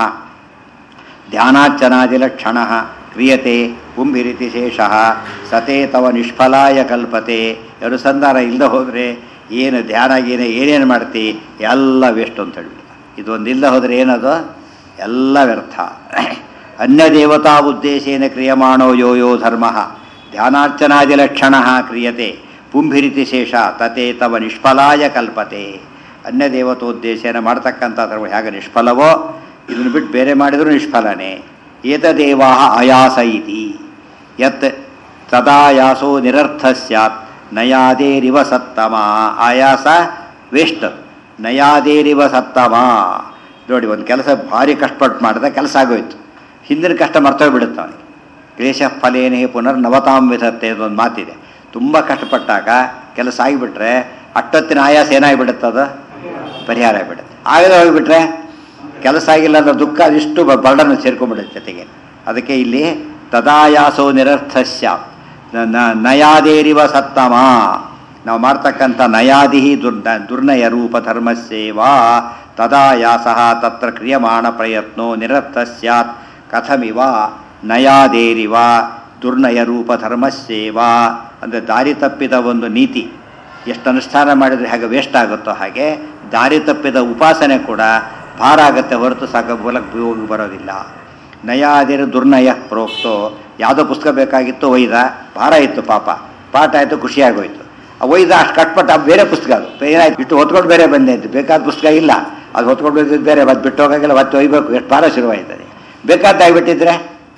ಧ್ಯಾನಾರ್ಚನಾದಿಲಕ್ಷಣ ಕ್ರಿಯತೆ ಕುಂಭಿರಿತಿ ಶೇಷ ಸತೇ ತವ ನಿಷ್ಫಲಾಯ ಕಲ್ಪತೆ ಅನುಸಂಧಾನ ಇಲ್ಲದೆ ಹೋದರೆ ಏನು ಧ್ಯಾನ ಗೀನ ಏನೇನು ಮಾಡ್ತಿ ಎಲ್ಲ ವೇಸ್ಟ್ ಅಂತ ಹೇಳ್ಬಿಡ್ತಾರೆ ಇದೊಂದು ಇಲ್ಲದೆ ಹೋದರೆ ಏನದು ಎಲ್ಲ ವ್ಯರ್ಥ ಅನ್ಯ ದೇವತಾ ಉದ್ದೇಶೇನ ಕ್ರಿಯಮಾಣೋ ಯೋ ಯೋ ಧರ್ಮ ಧ್ಯಾನಾರ್ಚನಾದಿಲಕ್ಷಣ ಕ್ರಿಯತೆ ಪುಂಭಿರಿತಿ ಶೇಷ ತತೆ ತವ ನಿಷ್ಫಲಾಯ ಕಲ್ಪತೆ ಅನ್ಯ ದೇವತೋದ್ದೇಶನ ಮಾಡ್ತಕ್ಕಂಥ ಧರ್ಮ ಹೇಗೆ ನಿಷ್ಫಲವೋ ಇದನ್ನು ಬಿಟ್ಟು ಬೇರೆ ಮಾಡಿದರೂ ನಿಷ್ಫಲನೇ ಏತದೇವಾ ಆಯಾಸ ಇತಿ ಯತ್ ತದಾಯಾಸೋ ನಿರರ್ಥ ಸ್ಯಾತ್ ನಯಾದೇರಿವ ಸತ್ತಮ ಆಯಾಸ ವೇಸ್ಟ್ ನಯಾದೇರಿವ ಸತ್ತಮ ನೋಡಿ ಒಂದು ಕೆಲಸ ಭಾರಿ ಕಷ್ಟಪಟ್ಟು ಮಾಡಿದ ಕೆಲಸ ಆಗೋಯ್ತು ಹಿಂದಿನ ಕಷ್ಟ ಮರ್ತೋಗ್ಬಿಡುತ್ತೆ ಅವನಿಗೆ ಕ್ಲೇಶ ಫಲೇನೇ ಪುನರ್ ನವತಾಂ ವಿಧತ್ತೆ ಅಂತ ಒಂದು ಮಾತಿದೆ ತುಂಬ ಕಷ್ಟಪಟ್ಟಾಗ ಕೆಲಸ ಆಗಿಬಿಟ್ರೆ ಅಟ್ಟೊತ್ತಿನ ಆಯಾಸ ಏನಾಗಿಬಿಡುತ್ತೆ ಅದು ಪರಿಹಾರ ಆಗಿಬಿಡುತ್ತೆ ಆಗದೆ ಹೋಗಿಬಿಟ್ರೆ ಕೆಲಸ ಆಗಿಲ್ಲ ಅನ್ನೋ ದುಃಖ ಅದಿಷ್ಟು ಬರ್ಡನ್ನು ಸೇರ್ಕೊಂಡ್ಬಿಡುತ್ತೆ ಜೊತೆಗೆ ಅದಕ್ಕೆ ಇಲ್ಲಿ ತದಾಯಾಸೋ ನಿರರ್ಥಸ್ಯ ನ- ನ- ನಯಾದೇರಿವ ಸತ್ತಮ ನಾವು ಮಾಡ್ತಕ್ಕಂಥ ನಯಾದಿ ದುರ್ನ ದುರ್ನಯ ರೂಪ ಧರ್ಮಸ್ಯೇವಾ ತದಾಯಾಸ ತತ್ರ ಕ್ರಿಯಮಾಣ ಪ್ರಯತ್ನೋ ನಿರರ್ಥ ಸ್ಯಾತ್ ಕಥಮಿವ ನಯಾದೇರಿವ ದುರ್ನಯ ರೂಪ ಧರ್ಮಸ್ಯೇವಾ ಅಂದರೆ ದಾರಿ ತಪ್ಪಿದ ಒಂದು ನೀತಿ ಎಷ್ಟು ಅನುಷ್ಠಾನ ಮಾಡಿದರೆ ಹೇಗೆ ವೇಸ್ಟ್ ಆಗುತ್ತೋ ಹಾಗೆ ದಾರಿ ತಪ್ಪಿದ ಉಪಾಸನೆ ಕೂಡ ಭಾರ ಆಗುತ್ತೆ ಹೊರತು ಸಾಕ ಮೂಲಕ ಹೋಗಿ ಬರೋದಿಲ್ಲ ನಯಾದಿರ ದುರ್ನಯ ಪ್ರೋಕ್ತೋ ಯಾವುದೋ ಪುಸ್ತಕ ಬೇಕಾಗಿತ್ತು ಒಯ್ದ ಭಾರ ಇತ್ತು ಪಾಪ ಪಾಠ ಆಯಿತು ಖುಷಿಯಾಗೋಯ್ತು ಆ ಒಯ್ದ ಅಷ್ಟು ಕಟ್ಪಟ್ಟು ಆ ಬೇರೆ ಪುಸ್ತಕ ಅದು ಏನಾಯ್ತು ಇಷ್ಟು ಹೊತ್ಕೊಂಡು ಬೇರೆ ಬಂದೆ ಅಂತ ಬೇಕಾದ ಪುಸ್ತಕ ಇಲ್ಲ ಅದು ಹೊತ್ಕೊಂಡು ಬಂದಿದ್ದು ಬೇರೆ ಮತ್ತೆ ಬಿಟ್ಟು ಹೋಗೋಂಗಿಲ್ಲ ಮತ್ತೆ ಒಯ್ಬೇಕು ಎಷ್ಟು ಭಾರ ಶುರುವಾಯ್ತದೆ ಬೇಕಾದ್ದಾಗ್ಬಿಟ್ಟಿದ್ರೆ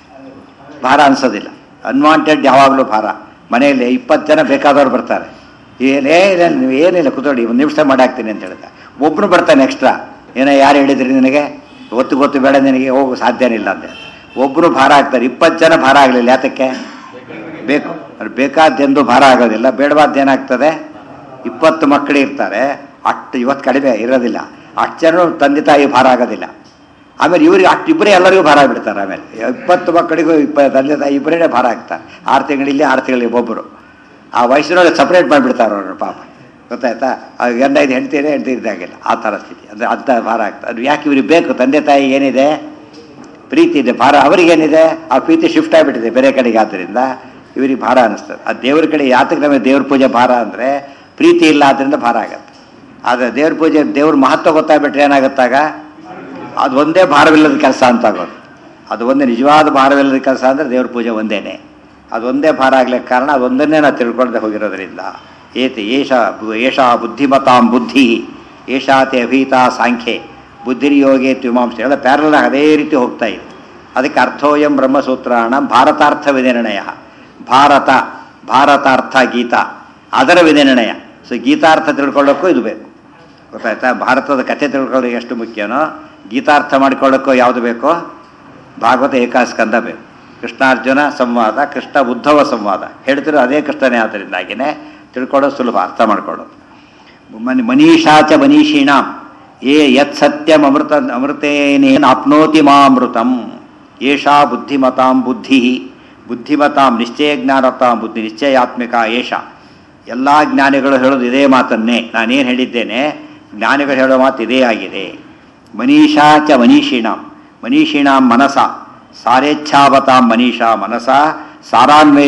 ಭಾರ ಅನ್ಸೋದಿಲ್ಲ ಅನ್ವಾಂಟೆಡ್ ಯಾವಾಗಲೂ ಭಾರ ಮನೆಯಲ್ಲಿ ಇಪ್ಪತ್ತು ಜನ ಬೇಕಾದವ್ರು ಬರ್ತಾರೆ ಏನೇ ನೀವು ಏನಿಲ್ಲ ಕೂತ್ಕೊಳ್ಳಿ ಒಂದು ನಿಮಿಷ ಮಾಡಾಕ್ತೀನಿ ಅಂತ ಹೇಳ್ತಾ ಒಬ್ಬನು ಬರ್ತಾನೆ ಎಕ್ಸ್ಟ್ರಾ ಏನೋ ಯಾರು ಹೇಳಿದ್ರಿ ನಿನಗೆ ಗೊತ್ತು ಗೊತ್ತು ಬೇಡ ನಿನಗೆ ಹೋಗು ಸಾಧ್ಯನೇ ಇಲ್ಲ ಅಂತ ಒಬ್ಬರು ಭಾರ ಆಗ್ತಾರೆ ಇಪ್ಪತ್ತು ಜನ ಭಾರ ಆಗಲಿಲ್ಲ ಯಾತಕ್ಕೆ ಬೇಕು ಅದು ಬೇಕಾದ್ದೆಂದು ಭಾರ ಆಗೋದಿಲ್ಲ ಬೇಡವಾದ್ದು ಏನಾಗ್ತದೆ ಇಪ್ಪತ್ತು ಮಕ್ಕಳು ಇರ್ತಾರೆ ಅಷ್ಟು ಇವತ್ತು ಕಡಿಮೆ ಇರೋದಿಲ್ಲ ಅಷ್ಟು ಜನ ತಂದೆ ತಾಯಿ ಭಾರ ಆಗೋದಿಲ್ಲ ಆಮೇಲೆ ಇವ್ರಿಗೆ ಅಷ್ಟು ಇಬ್ಬರೇ ಎಲ್ಲರಿಗೂ ಭಾರ ಬಿಡ್ತಾರೆ ಆಮೇಲೆ ಇಪ್ಪತ್ತು ಮಕ್ಕಳಿಗೂ ಇಪ್ಪ ತಂದೆ ತಾಯಿ ಇಬ್ಬರೇ ಭಾರ ಆಗ್ತಾರೆ ಆರು ತಿಂಗಳಿಲ್ಲಿ ಆರು ತಿಂಗಳಿಗೆ ಒಬ್ಬರು ಆ ವಯಸ್ಸಿನೊಳಗೆ ಸಪ್ರೇಟ್ ಮಾಡಿಬಿಡ್ತಾರೆ ಅವ್ರನ್ನ ಪಾಪ ಗೊತ್ತಾಯ್ತಾ ಆ ಗಂಡ ಇದು ಹೆಂಡ್ತೀರೇ ಹೆಂಡ್ತಿ ಇದ್ದಾಗಿಲ್ಲ ಆ ಥರ ಸ್ಥಿತಿ ಅಂದರೆ ಅಂಥ ಭಾರ ಆಗ್ತದೆ ಅದು ಯಾಕೆ ಇವ್ರಿಗೆ ಬೇಕು ತಂದೆ ತಾಯಿ ಏನಿದೆ ಪ್ರೀತಿ ಇದೆ ಭಾರ ಅವರಿಗೇನಿದೆ ಆ ಪ್ರೀತಿ ಶಿಫ್ಟ್ ಆಗಿಬಿಟ್ಟಿದೆ ಬೇರೆ ಕಡೆಗೆ ಆದ್ದರಿಂದ ಇವರಿಗೆ ಭಾರ ಅನ್ನಿಸ್ತದೆ ಆ ದೇವ್ರ ಕಡೆ ಯಾತಕ್ಕೆ ನಮಗೆ ದೇವ್ರ ಪೂಜೆ ಭಾರ ಅಂದರೆ ಪ್ರೀತಿ ಇಲ್ಲ ಆದ್ದರಿಂದ ಭಾರ ಆಗತ್ತೆ ಆದರೆ ದೇವ್ರ ಪೂಜೆ ದೇವ್ರ ಮಹತ್ವ ಗೊತ್ತಾಗ್ಬಿಟ್ರೆ ಏನಾಗುತ್ತಾಗ ಅದು ಒಂದೇ ಭಾರವಿಲ್ಲದ ಕೆಲಸ ಅಂತ ಆಗೋದು ಅದು ಒಂದೇ ನಿಜವಾದ ಭಾರವಿಲ್ಲದ ಕೆಲಸ ಅಂದರೆ ದೇವ್ರ ಪೂಜೆ ಒಂದೇನೆ ಅದು ಒಂದೇ ಭಾರ ಆಗ್ಲಿಕ್ಕೆ ಕಾರಣ ಅದೊಂದನ್ನೇ ನಾವು ತಿಳ್ಕೊಳ್ದೆ ಹೋಗಿರೋದ್ರಿಂದ ಏತಿ ಏಷ ಏಷಾ ಬುದ್ಧಿಮತಾಂ ಬುದ್ಧಿ ಏಷಾತೆ ಅಭೀತಾ ಸಾಂಖ್ಯೆ ಬುದ್ಧಿರ್ಯೋಗೆ ತ್ವಿಮಾಂಸ ಎಲ್ಲ ಪ್ಯಾರಲ್ ಅದೇ ರೀತಿ ಹೋಗ್ತಾ ಇದೆ ಅದಕ್ಕೆ ಅರ್ಥೋಯಂ ಬ್ರಹ್ಮಸೂತ್ರಾಣ ಭಾರತಾರ್ಥ ವಿನಿರ್ಣಯ ಭಾರತ ಭಾರತಾರ್ಥ ಗೀತಾ ಅದರ ವಿನಿರ್ಣಯ ಸೊ ಗೀತಾರ್ಥ ತಿಳ್ಕೊಳ್ಳೋಕ್ಕೂ ಇದು ಬೇಕು ಗೊತ್ತಾಯ್ತಾ ಭಾರತದ ಕಥೆ ತಿಳ್ಕೊಳ್ಳೋಕೆ ಎಷ್ಟು ಮುಖ್ಯನೋ ಗೀತಾರ್ಥ ಮಾಡ್ಕೊಳ್ಳೋಕ್ಕೂ ಯಾವುದು ಬೇಕೋ ಭಾಗವತ ಏಕಾಸ್ಕಂದ ಬೇಕು ಕೃಷ್ಣಾರ್ಜುನ ಸಂವಾದ ಕೃಷ್ಣ ಉದ್ಧವ ಸಂವಾದ ಹೇಳ್ತಿರೋ ಅದೇ ಕೃಷ್ಣನೇ ಆದ್ದರಿಂದಾಗಿನೇ ತಿಳ್ಕೊಳ್ಳೋದು ಸುಲಭ ಅರ್ಥ ಮಾಡ್ಕೊಳ್ಳೋದು ಮನಿ ಮನೀಷಾಚ ಮನೀಷೀಣಾಂ ಏ ಯತ್ ಸತ್ಯಂ ಅಮೃತ ಅಮೃತೇನೇನ ಆಪ್ನೋತಿ ಮಾಮೃತಂ ಏಷಾ ಬುದ್ಧಿಮತಾಂ ಬುದ್ಧಿ ಬುದ್ಧಿಮತಾಂ ನಿಶ್ಚಯ ಜ್ಞಾನತಾಂ ಬುದ್ಧಿ ನಿಶ್ಚಯಾತ್ಮಿಕ ಏಷ ಎಲ್ಲ ಜ್ಞಾನಿಗಳು ಹೇಳೋದು ಇದೇ ಮಾತನ್ನೇ ನಾನೇನು ಹೇಳಿದ್ದೇನೆ ಜ್ಞಾನಿಗಳು ಹೇಳೋ ಮಾತು ಇದೇ ಆಗಿದೆ ಮನೀಷಾ ಚ ಮನೀಷಿಣಾಂ ಮನೀಷಿಣಾಂ ಮನಸ ಸಾರೇಚ್ಛಾವತಾಂ ಮನೀಷಾ ಮನಸ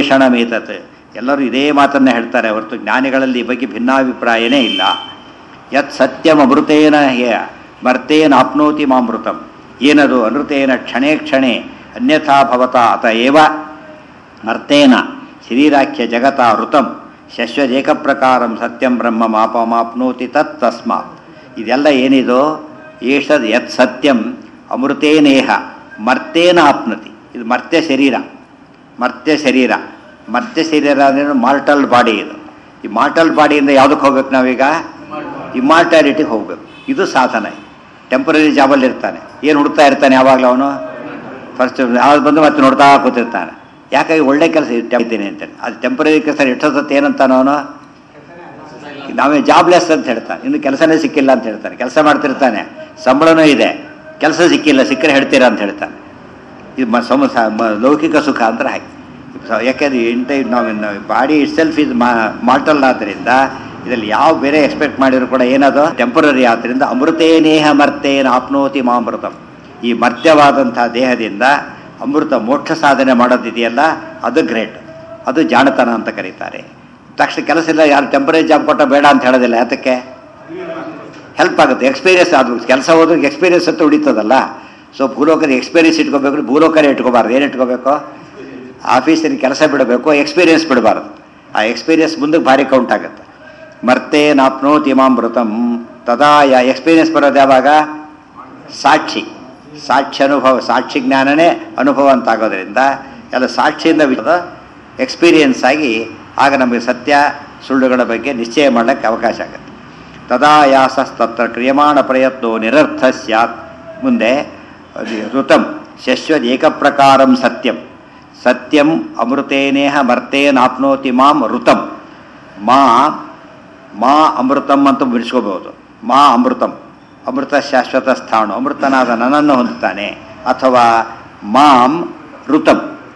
ಸಾರಾನ್ವೇಷಣಮೇತತ್ ಎಲ್ಲರೂ ಇದೇ ಮಾತನ್ನೇ ಹೇಳ್ತಾರೆ ಹೊರತು ಜ್ಞಾನಿಗಳಲ್ಲಿ ಈ ಬಗ್ಗೆ ಭಿನ್ನಾಭಿಪ್ರಾಯನೇ ಇಲ್ಲ ಯತ್ ಸತ್ಯಂ ಅಮೃತೇನ ಹ್ಯ ಮರ್ತೇನ ಆಪ್ನೋತಿ ಮಾಮೃತಂ ಏನದು ಅನೃತೇನ ಕ್ಷಣೇ ಕ್ಷಣೇ ಅನ್ಯಥಾ ಭವತ ಅತ ಏವ ಮರ್ತೇನ ಶರೀರಾಖ್ಯ ಜಗತ ಋತಂ ಶಶ್ವದೇಕ ಪ್ರಕಾರಂ ಸತ್ಯಂ ಬ್ರಹ್ಮ ಮಾಪಮಾಪ್ನೋತಿ ತತ್ ತಸ್ಮಾತ್ ಇದೆಲ್ಲ ಏನಿದೋ ಏಷದ್ ಯತ್ ಸತ್ಯಂ ಅಮೃತೇನೇಹ ಮರ್ತೇನ ಆಪ್ನತಿ ಇದು ಮರ್ತ್ಯ ಶರೀರ ಮರ್ತ್ಯ ಶರೀರ ಮರ್ತ್ಯ ಶರೀರ ಅಂದ್ರೆ ಮಾರ್ಟಲ್ ಬಾಡಿ ಇದು ಈ ಮಾರ್ಟಲ್ ಬಾಡಿಯಿಂದ ಯಾವುದಕ್ಕೆ ಹೋಗ್ಬೇಕು ನಾವೀಗ ಇಮ್ಮಾರ್ಟಾಲಿಟಿಗೆ ಹೋಗ್ಬೇಕು ಇದು ಸಾಧನ ಟೆಂಪರರಿ ಜಾಬಲ್ಲಿ ಇರ್ತಾನೆ ಏನು ಹುಡುಕ್ತಾ ಇರ್ತಾನೆ ಯಾವಾಗಲೂ ಅವನು ಫಸ್ಟ್ ಯಾವ್ದು ಬಂದು ಮತ್ತೆ ನೋಡ್ತಾ ಕೂತಿರ್ತಾನೆ ಯಾಕಾಗಿ ಒಳ್ಳೆ ಕೆಲಸ ಇದ್ದೀನಿ ಅಂತೇಳಿ ಅದು ಟೆಂಪರರಿ ಕೆಲಸ ಎಷ್ಟೊತ್ತತ್ತು ಏನಂತಾನ ಅವನು ನಾವೇ ಜಾಬ್ಲೆಸ್ ಅಂತ ಹೇಳ್ತಾನೆ ಇನ್ನು ಕೆಲಸನೇ ಸಿಕ್ಕಿಲ್ಲ ಅಂತ ಹೇಳ್ತಾನೆ ಕೆಲಸ ಮಾಡ್ತಿರ್ತಾನೆ ಸಂಬಳನೂ ಇದೆ ಕೆಲಸ ಸಿಕ್ಕಿಲ್ಲ ಸಿಕ್ಕರೆ ಹೇಳ್ತೀರಾ ಅಂತ ಹೇಳ್ತಾನೆ ಇದು ಮ ಸಮ ಸ- ಮ- ಲೌಕಿಕ ಸುಖ ಅಂದ್ರೆ ಹಾಗೆ ಸೊ ಯಾಕೆಂದ್ರೆ ಇಂಟ ನಾವು ಬಾಡಿ ಇಟ್ ಸೆಲ್ಫ್ ಇದು ಮಾರ್ಟಲ್ ಆದ್ದರಿಂದ ಇದರಲ್ಲಿ ಯಾವ ಬೇರೆ ಎಕ್ಸ್ಪೆಕ್ಟ್ ಮಾಡಿದ್ರು ಕೂಡ ಏನದು ಟೆಂಪರರಿ ಆದ್ದರಿಂದ ಅಮೃತೇನೇಹ ಮರ್ತೇನ ಆಪ್ನೋತಿ ಮಾಮೃತಂ ಈ ಮರ್ತ್ಯವಾದಂಥ ದೇಹದಿಂದ ಅಮೃತ ಮೋಕ್ಷ ಸಾಧನೆ ಮಾಡೋದಿದೆಯಲ್ಲ ಅದು ಗ್ರೇಟ್ ಅದು ಜಾಣತನ ಅಂತ ಕರೀತಾರೆ ತಕ್ಷಣ ಕೆಲಸ ಇಲ್ಲ ಯಾರು ಟೆಂಪರರಿ ಜಾಬ್ ಕೊಟ್ಟ ಬೇಡ ಅಂತ ಹೇಳೋದಿಲ್ಲ ಯಾತಕ್ಕೆ ಹೆಲ್ಪ್ ಆಗುತ್ತೆ ಎಕ್ಸ್ಪೀರಿಯನ್ಸ್ ಅದು ಕೆಲಸ ಹೋದ್ರೆ ಎಕ್ಸ್ಪೀರಿಯನ್ಸ್ ಅಂತ ಉಳಿತದಲ್ಲ ಸೊ ಭೂಲೋಕದ ಎಕ್ಸ್ಪೀರಿಯನ್ಸ್ ಇಟ್ಕೋಬೇಕು ಭೂಲೋಕನೇ ಇಟ್ಕೋಬಾರ್ದು ಏನು ಇಟ್ಕೋಬೇಕು ಆಫೀಸಿನ ಕೆಲಸ ಬಿಡಬೇಕು ಎಕ್ಸ್ಪೀರಿಯನ್ಸ್ ಬಿಡಬಾರ್ದು ಆ ಎಕ್ಸ್ಪೀರಿಯನ್ಸ್ ಮುಂದಕ್ಕೆ ಭಾರಿ ಕೌಂಟ್ ಆಗುತ್ತೆ ಮರ್ತೇ ನಾಪ್ನೋತಿ ಇಮಾಮೃತಂ ತದಾ ಯಾ ಎಕ್ಸ್ಪೀರಿಯನ್ಸ್ ಬರೋದು ಯಾವಾಗ ಸಾಕ್ಷಿ ಸಾಕ್ಷಿ ಅನುಭವ ಸಾಕ್ಷಿ ಜ್ಞಾನನೇ ಅನುಭವ ಅಂತ ಆಗೋದ್ರಿಂದ ಎಲ್ಲ ಸಾಕ್ಷಿಯಿಂದ ವಿಷಯದ ಎಕ್ಸ್ಪೀರಿಯನ್ಸ್ ಆಗಿ ಆಗ ನಮಗೆ ಸತ್ಯ ಸುಳ್ಳುಗಳ ಬಗ್ಗೆ ನಿಶ್ಚಯ ಮಾಡಲಿಕ್ಕೆ ಅವಕಾಶ ಆಗುತ್ತೆ ತದಾಯಾಸಸ್ತತ್ರ ಕ್ರಿಯಮಾಣ ಪ್ರಯತ್ನೋ ನಿರರ್ಥ ಸ್ಯಾತ್ ಮುಂದೆ ಅದು ಋತಂ ಶಶ್ವದ್ ಏಕಪ್ರಕಾರಂ ಸತ್ಯಂ ಸತ್ಯಂ ಅಮೃತೇನೇಹ ಮರ್ತೇನಾಪ್ನೋತಿ ಮಾಂ ಋತಂ ಮಾ ಮಾ ಅಮೃತಂ ಅಂತ ಬಿಡಿಸ್ಕೋಬಹುದು ಮಾ ಅಮೃತಂ ಅಮೃತ ಶಾಶ್ವತ ಸ್ಥಾನ ಅಮೃತನಾದ ನನ್ನನ್ನು ಹೊಂದುತ್ತಾನೆ ಅಥವಾ ಮಾಂ ಋತಂ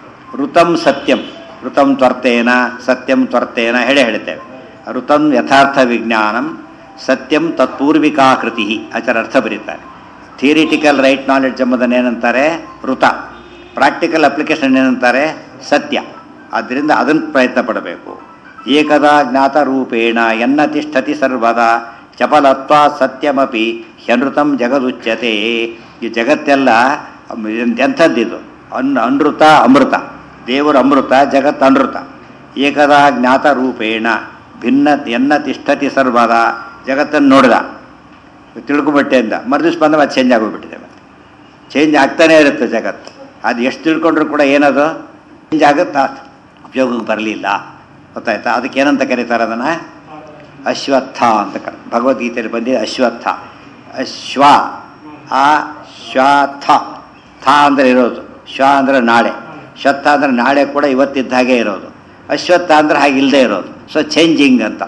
ಋತಂ ಸತ್ಯಂ ಋತಂ ತ್ವರ್ತೇನ ಸತ್ಯಂ ತ್ವರ್ತೇನ ಹೇಳೇ ಹೇಳ್ತೇವೆ ಋತಂ ಯಥಾರ್ಥ ವಿಜ್ಞಾನಂ ಸತ್ಯಂ ತತ್ಪೂರ್ವಿಕಾ ಕೃತಿ ಆಚಾರ ಅರ್ಥ ಬರೀತಾರೆ ಥಿಯರಿಟಿಕಲ್ ರೈಟ್ ನಾಲೆಡ್ಜ್ ಎಂಬುದನ್ನು ಏನಂತಾರೆ ಋತ ಪ್ರಾಕ್ಟಿಕಲ್ ಅಪ್ಲಿಕೇಶನ್ ಏನಂತಾರೆ ಸತ್ಯ ಆದ್ದರಿಂದ ಅದನ್ನು ಪ್ರಯತ್ನ ಪಡಬೇಕು ಏಕದಾ ಜ್ಞಾತ ರೂಪೇಣ ಎನ್ನ ತಿಷ್ಠತಿ ಸರ್ವದಾ ಚಪಲತ್ವ ಸತ್ಯಮಪಿ ಹ್ಯನೃತಂ ಜಗದುಚ್ಯತೆ ಈ ಜಗತ್ತೆಲ್ಲ ಅಮ್- ಎಂಥದ್ದಿದು ಅನ್ ಅನೃತ ಅಮೃತ ದೇವರು ಅಮೃತ ಜಗತ್ ಅನೃತ ಏಕದಾ ಜ್ಞಾತ ರೂಪೇಣ ಭಿನ್ನ ಎನ್ನ ತಿಷ್ಠತಿ ಸರ್ವದಾ ಜಗತ್ತನ್ನು ನೋಡಿದ ತಿಳ್ಕೊಬಿಟ್ಟೆ ಅಂದ ಮರುದಿವ್ಸ ಬಂದ ಮತ್ತೆ ಚೇಂಜ್ ಆಗೋಗ್ಬಿಟ್ಟಿದೆ ಮತ್ತೆ ಚೇಂಜ್ ಆಗ್ತಾನೇ ಇರುತ್ತೆ ಜಗತ್ತು ಅದು ಎಷ್ಟು ತಿಳ್ಕೊಂಡ್ರು ಕೂಡ ಏನದು ಚೇಂಜ್ ಆಗುತ್ತಾ ಉಪಯೋಗಕ್ಕೆ ಬರಲಿಲ್ಲ ಗೊತ್ತಾಯ್ತಾ ಅದಕ್ಕೆ ಏನಂತ ಕರೀತಾರೆ ಅದನ್ನು ಅಶ್ವತ್ಥ ಅಂತ ಕರ ಭಗವದ್ಗೀತೆಯಲ್ಲಿ ಬಂದಿದೆ ಅಶ್ವತ್ಥ ಅಶ್ವ ಆ ಶ್ವಥ ಥ ಅಂದರೆ ಇರೋದು ಶ್ವ ಅಂದರೆ ನಾಳೆ ಶ್ವತ್ಥ ಅಂದರೆ ನಾಳೆ ಕೂಡ ಇವತ್ತಿದ್ದ ಹಾಗೆ ಇರೋದು ಅಶ್ವತ್ಥ ಅಂದರೆ ಹಾಗೆ ಇಲ್ಲದೆ ಇರೋದು ಸೊ ಚೇಂಜಿಂಗ್ ಅಂತ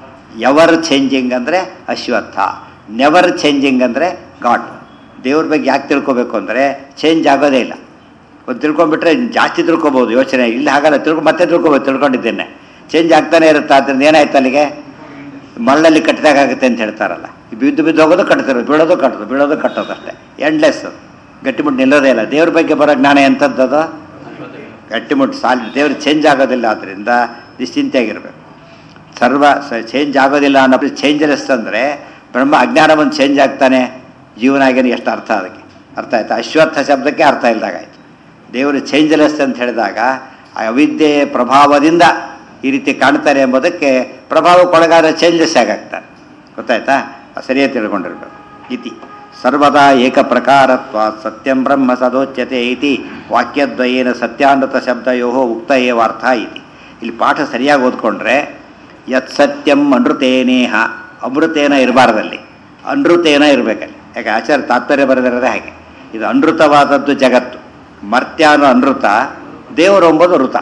ಎವರ್ ಚೇಂಜಿಂಗ್ ಅಂದರೆ ಅಶ್ವತ್ಥ ನೆವರ್ ಚೇಂಜಿಂಗ್ ಅಂದರೆ ಗಾಡ್ ದೇವ್ರ ಬಗ್ಗೆ ಯಾಕೆ ತಿಳ್ಕೊಬೇಕು ಅಂದರೆ ಚೇಂಜ್ ಆಗೋದೇ ಇಲ್ಲ ಒಂದು ತಿಳ್ಕೊಂಡ್ಬಿಟ್ರೆ ಜಾಸ್ತಿ ತಿಳ್ಕೊಬೋದು ಯೋಚನೆ ಇಲ್ಲಿ ಹಾಗಲ್ಲ ತಿಳ್ಕೊ ಮತ್ತೆ ತಿಳ್ಕೊಬೋದು ತಿಳ್ಕೊಂಡಿದ್ದೇನೆ ಚೇಂಜ್ ಆಗ್ತಾನೆ ಇರುತ್ತೆ ಆದ್ದರಿಂದ ಏನಾಯ್ತು ಅಲ್ಲಿಗೆ ಮರಳಲ್ಲಿ ಕಟ್ಟಿದಾಗುತ್ತೆ ಅಂತ ಹೇಳ್ತಾರಲ್ಲ ಈ ಬಿದ್ದು ಬಿದ್ದು ಹೋಗೋದು ಕಟ್ತಿರೋದು ಬೀಳೋದು ಕಟ್ಟೋದು ಬೀಳೋದು ಕಟ್ಟೋದು ಅಷ್ಟೇ ಎಂಡ್ಲೆಸ್ ಗಟ್ಟಿಮುಟ್ಟು ನಿಲ್ಲೋದೇ ಇಲ್ಲ ದೇವ್ರ ಬಗ್ಗೆ ಬರೋ ಜ್ಞಾನ ಎಂಥದ್ದು ಗಟ್ಟಿಮುಟ್ಟು ಸಾಲಿ ದೇವ್ರು ಚೇಂಜ್ ಆಗೋದಿಲ್ಲ ಆದ್ದರಿಂದ ನಿಶ್ಚಿಂತೆಯಾಗಿರ್ಬೇಕು ಸರ್ವ ಚೇಂಜ್ ಆಗೋದಿಲ್ಲ ಅನ್ನೋ ಚೇಂಜ್ಲೆಸ್ ಅಂದರೆ ಬ್ರಹ್ಮ ಅಜ್ಞಾನ ಒಂದು ಚೇಂಜ್ ಆಗ್ತಾನೆ ಜೀವನ ಆಗೇನೆ ಎಷ್ಟು ಅರ್ಥ ಅದಕ್ಕೆ ಅರ್ಥ ಆಯ್ತಾ ಅಶ್ವತ್ಥ ಶಬ್ದಕ್ಕೆ ಅರ್ಥ ಇಲ್ದಾಗಾಯ್ತು ದೇವರು ಚೇಂಜ್ಲೆಸ್ ಅಂತ ಹೇಳಿದಾಗ ಆ ಅವಿದ್ಯೆಯ ಪ್ರಭಾವದಿಂದ ಈ ರೀತಿ ಕಾಣ್ತಾರೆ ಎಂಬುದಕ್ಕೆ ಪ್ರಭಾವಕ್ಕೊಳಗಾದ ಚೇಂಜಸ್ ಆಗಾಗ್ತಾರೆ ಗೊತ್ತಾಯ್ತಾ ಸರಿಯಾಗಿ ತಿಳ್ಕೊಂಡಿರ್ಬೇಕು ಇತಿ ಸರ್ವದಾ ಏಕ ಪ್ರಕಾರತ್ವ ಸತ್ಯಂ ಬ್ರಹ್ಮ ಸದೋಚ್ಯತೆ ಇತಿ ವಾಕ್ಯದ್ವಯೇನ ಸತ್ಯಾನೃತ ಶಬ್ದಯೋ ಉಕ್ತ ಏವಾರ್ಥ ಇತಿ ಇಲ್ಲಿ ಪಾಠ ಸರಿಯಾಗಿ ಓದ್ಕೊಂಡ್ರೆ ಯತ್ ಸತ್ಯಂ ಅನೃತೇನೇಹ ಅಮೃತೇನ ಇರಬಾರ್ದಲ್ಲಿ ಅನೃತೇನ ಇರಬೇಕಲ್ಲಿ ಯಾಕೆ ಆಚಾರ್ಯ ತಾತ್ಪರ್ಯ ಬರೆದಿರೋದೇ ಹಾಗೆ ಇದು ಅನೃತವಾದದ್ದು ಜಗತ್ತು ಮರ್ತ್ಯ ಅನ್ನೋ ಅನೃತ ದೇವರು ಎಂಬುದು ಋತ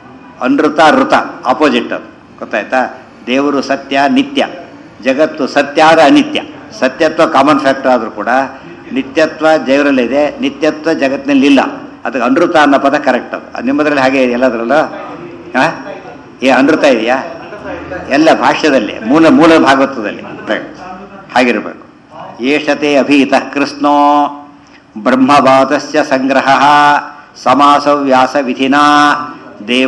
ಅನೃತ ಋತ ಆಪೋಸಿಟ್ ಅದು ಗೊತ್ತಾಯ್ತಾ ದೇವರು ಸತ್ಯ ನಿತ್ಯ ಜಗತ್ತು ಸತ್ಯ ಆದರೆ ಅನಿತ್ಯ ಸತ್ಯತ್ವ ಕಾಮನ್ ಫ್ಯಾಕ್ಟರ್ ಆದರೂ ಕೂಡ ನಿತ್ಯತ್ವ ದೇವರಲ್ಲಿದೆ ನಿತ್ಯತ್ವ ಜಗತ್ತಿನಲ್ಲಿ ಇಲ್ಲ ಅದಕ್ಕೆ ಅನೃತ ಅನ್ನೋ ಪದ ಕರೆಕ್ಟ್ ಅದು ಅದು ನಿಮ್ಮದ್ರಲ್ಲಿ ಹಾಗೆ ಇದೆ ಎಲ್ಲದರಲ್ಲೂ ಹಾಂ ಏ ಅನೃತ ಇದೆಯಾ ಎಲ್ಲ ಭಾಷ್ಯದಲ್ಲಿ ಮೂಲ ಮೂಲ ಭಾಗವತದಲ್ಲಿ Right. ಹಾಗಿರಬೇಕು ಏಷತೆ ಅಭೀತ ಕೃಷ್ಣೋ ಬ್ರಹ್ಮವಾದಸ್ಯ ಸಂಗ್ರಹ ಸಮಾಸ ವ್ಯಾಸ ವಿಧಿನಾ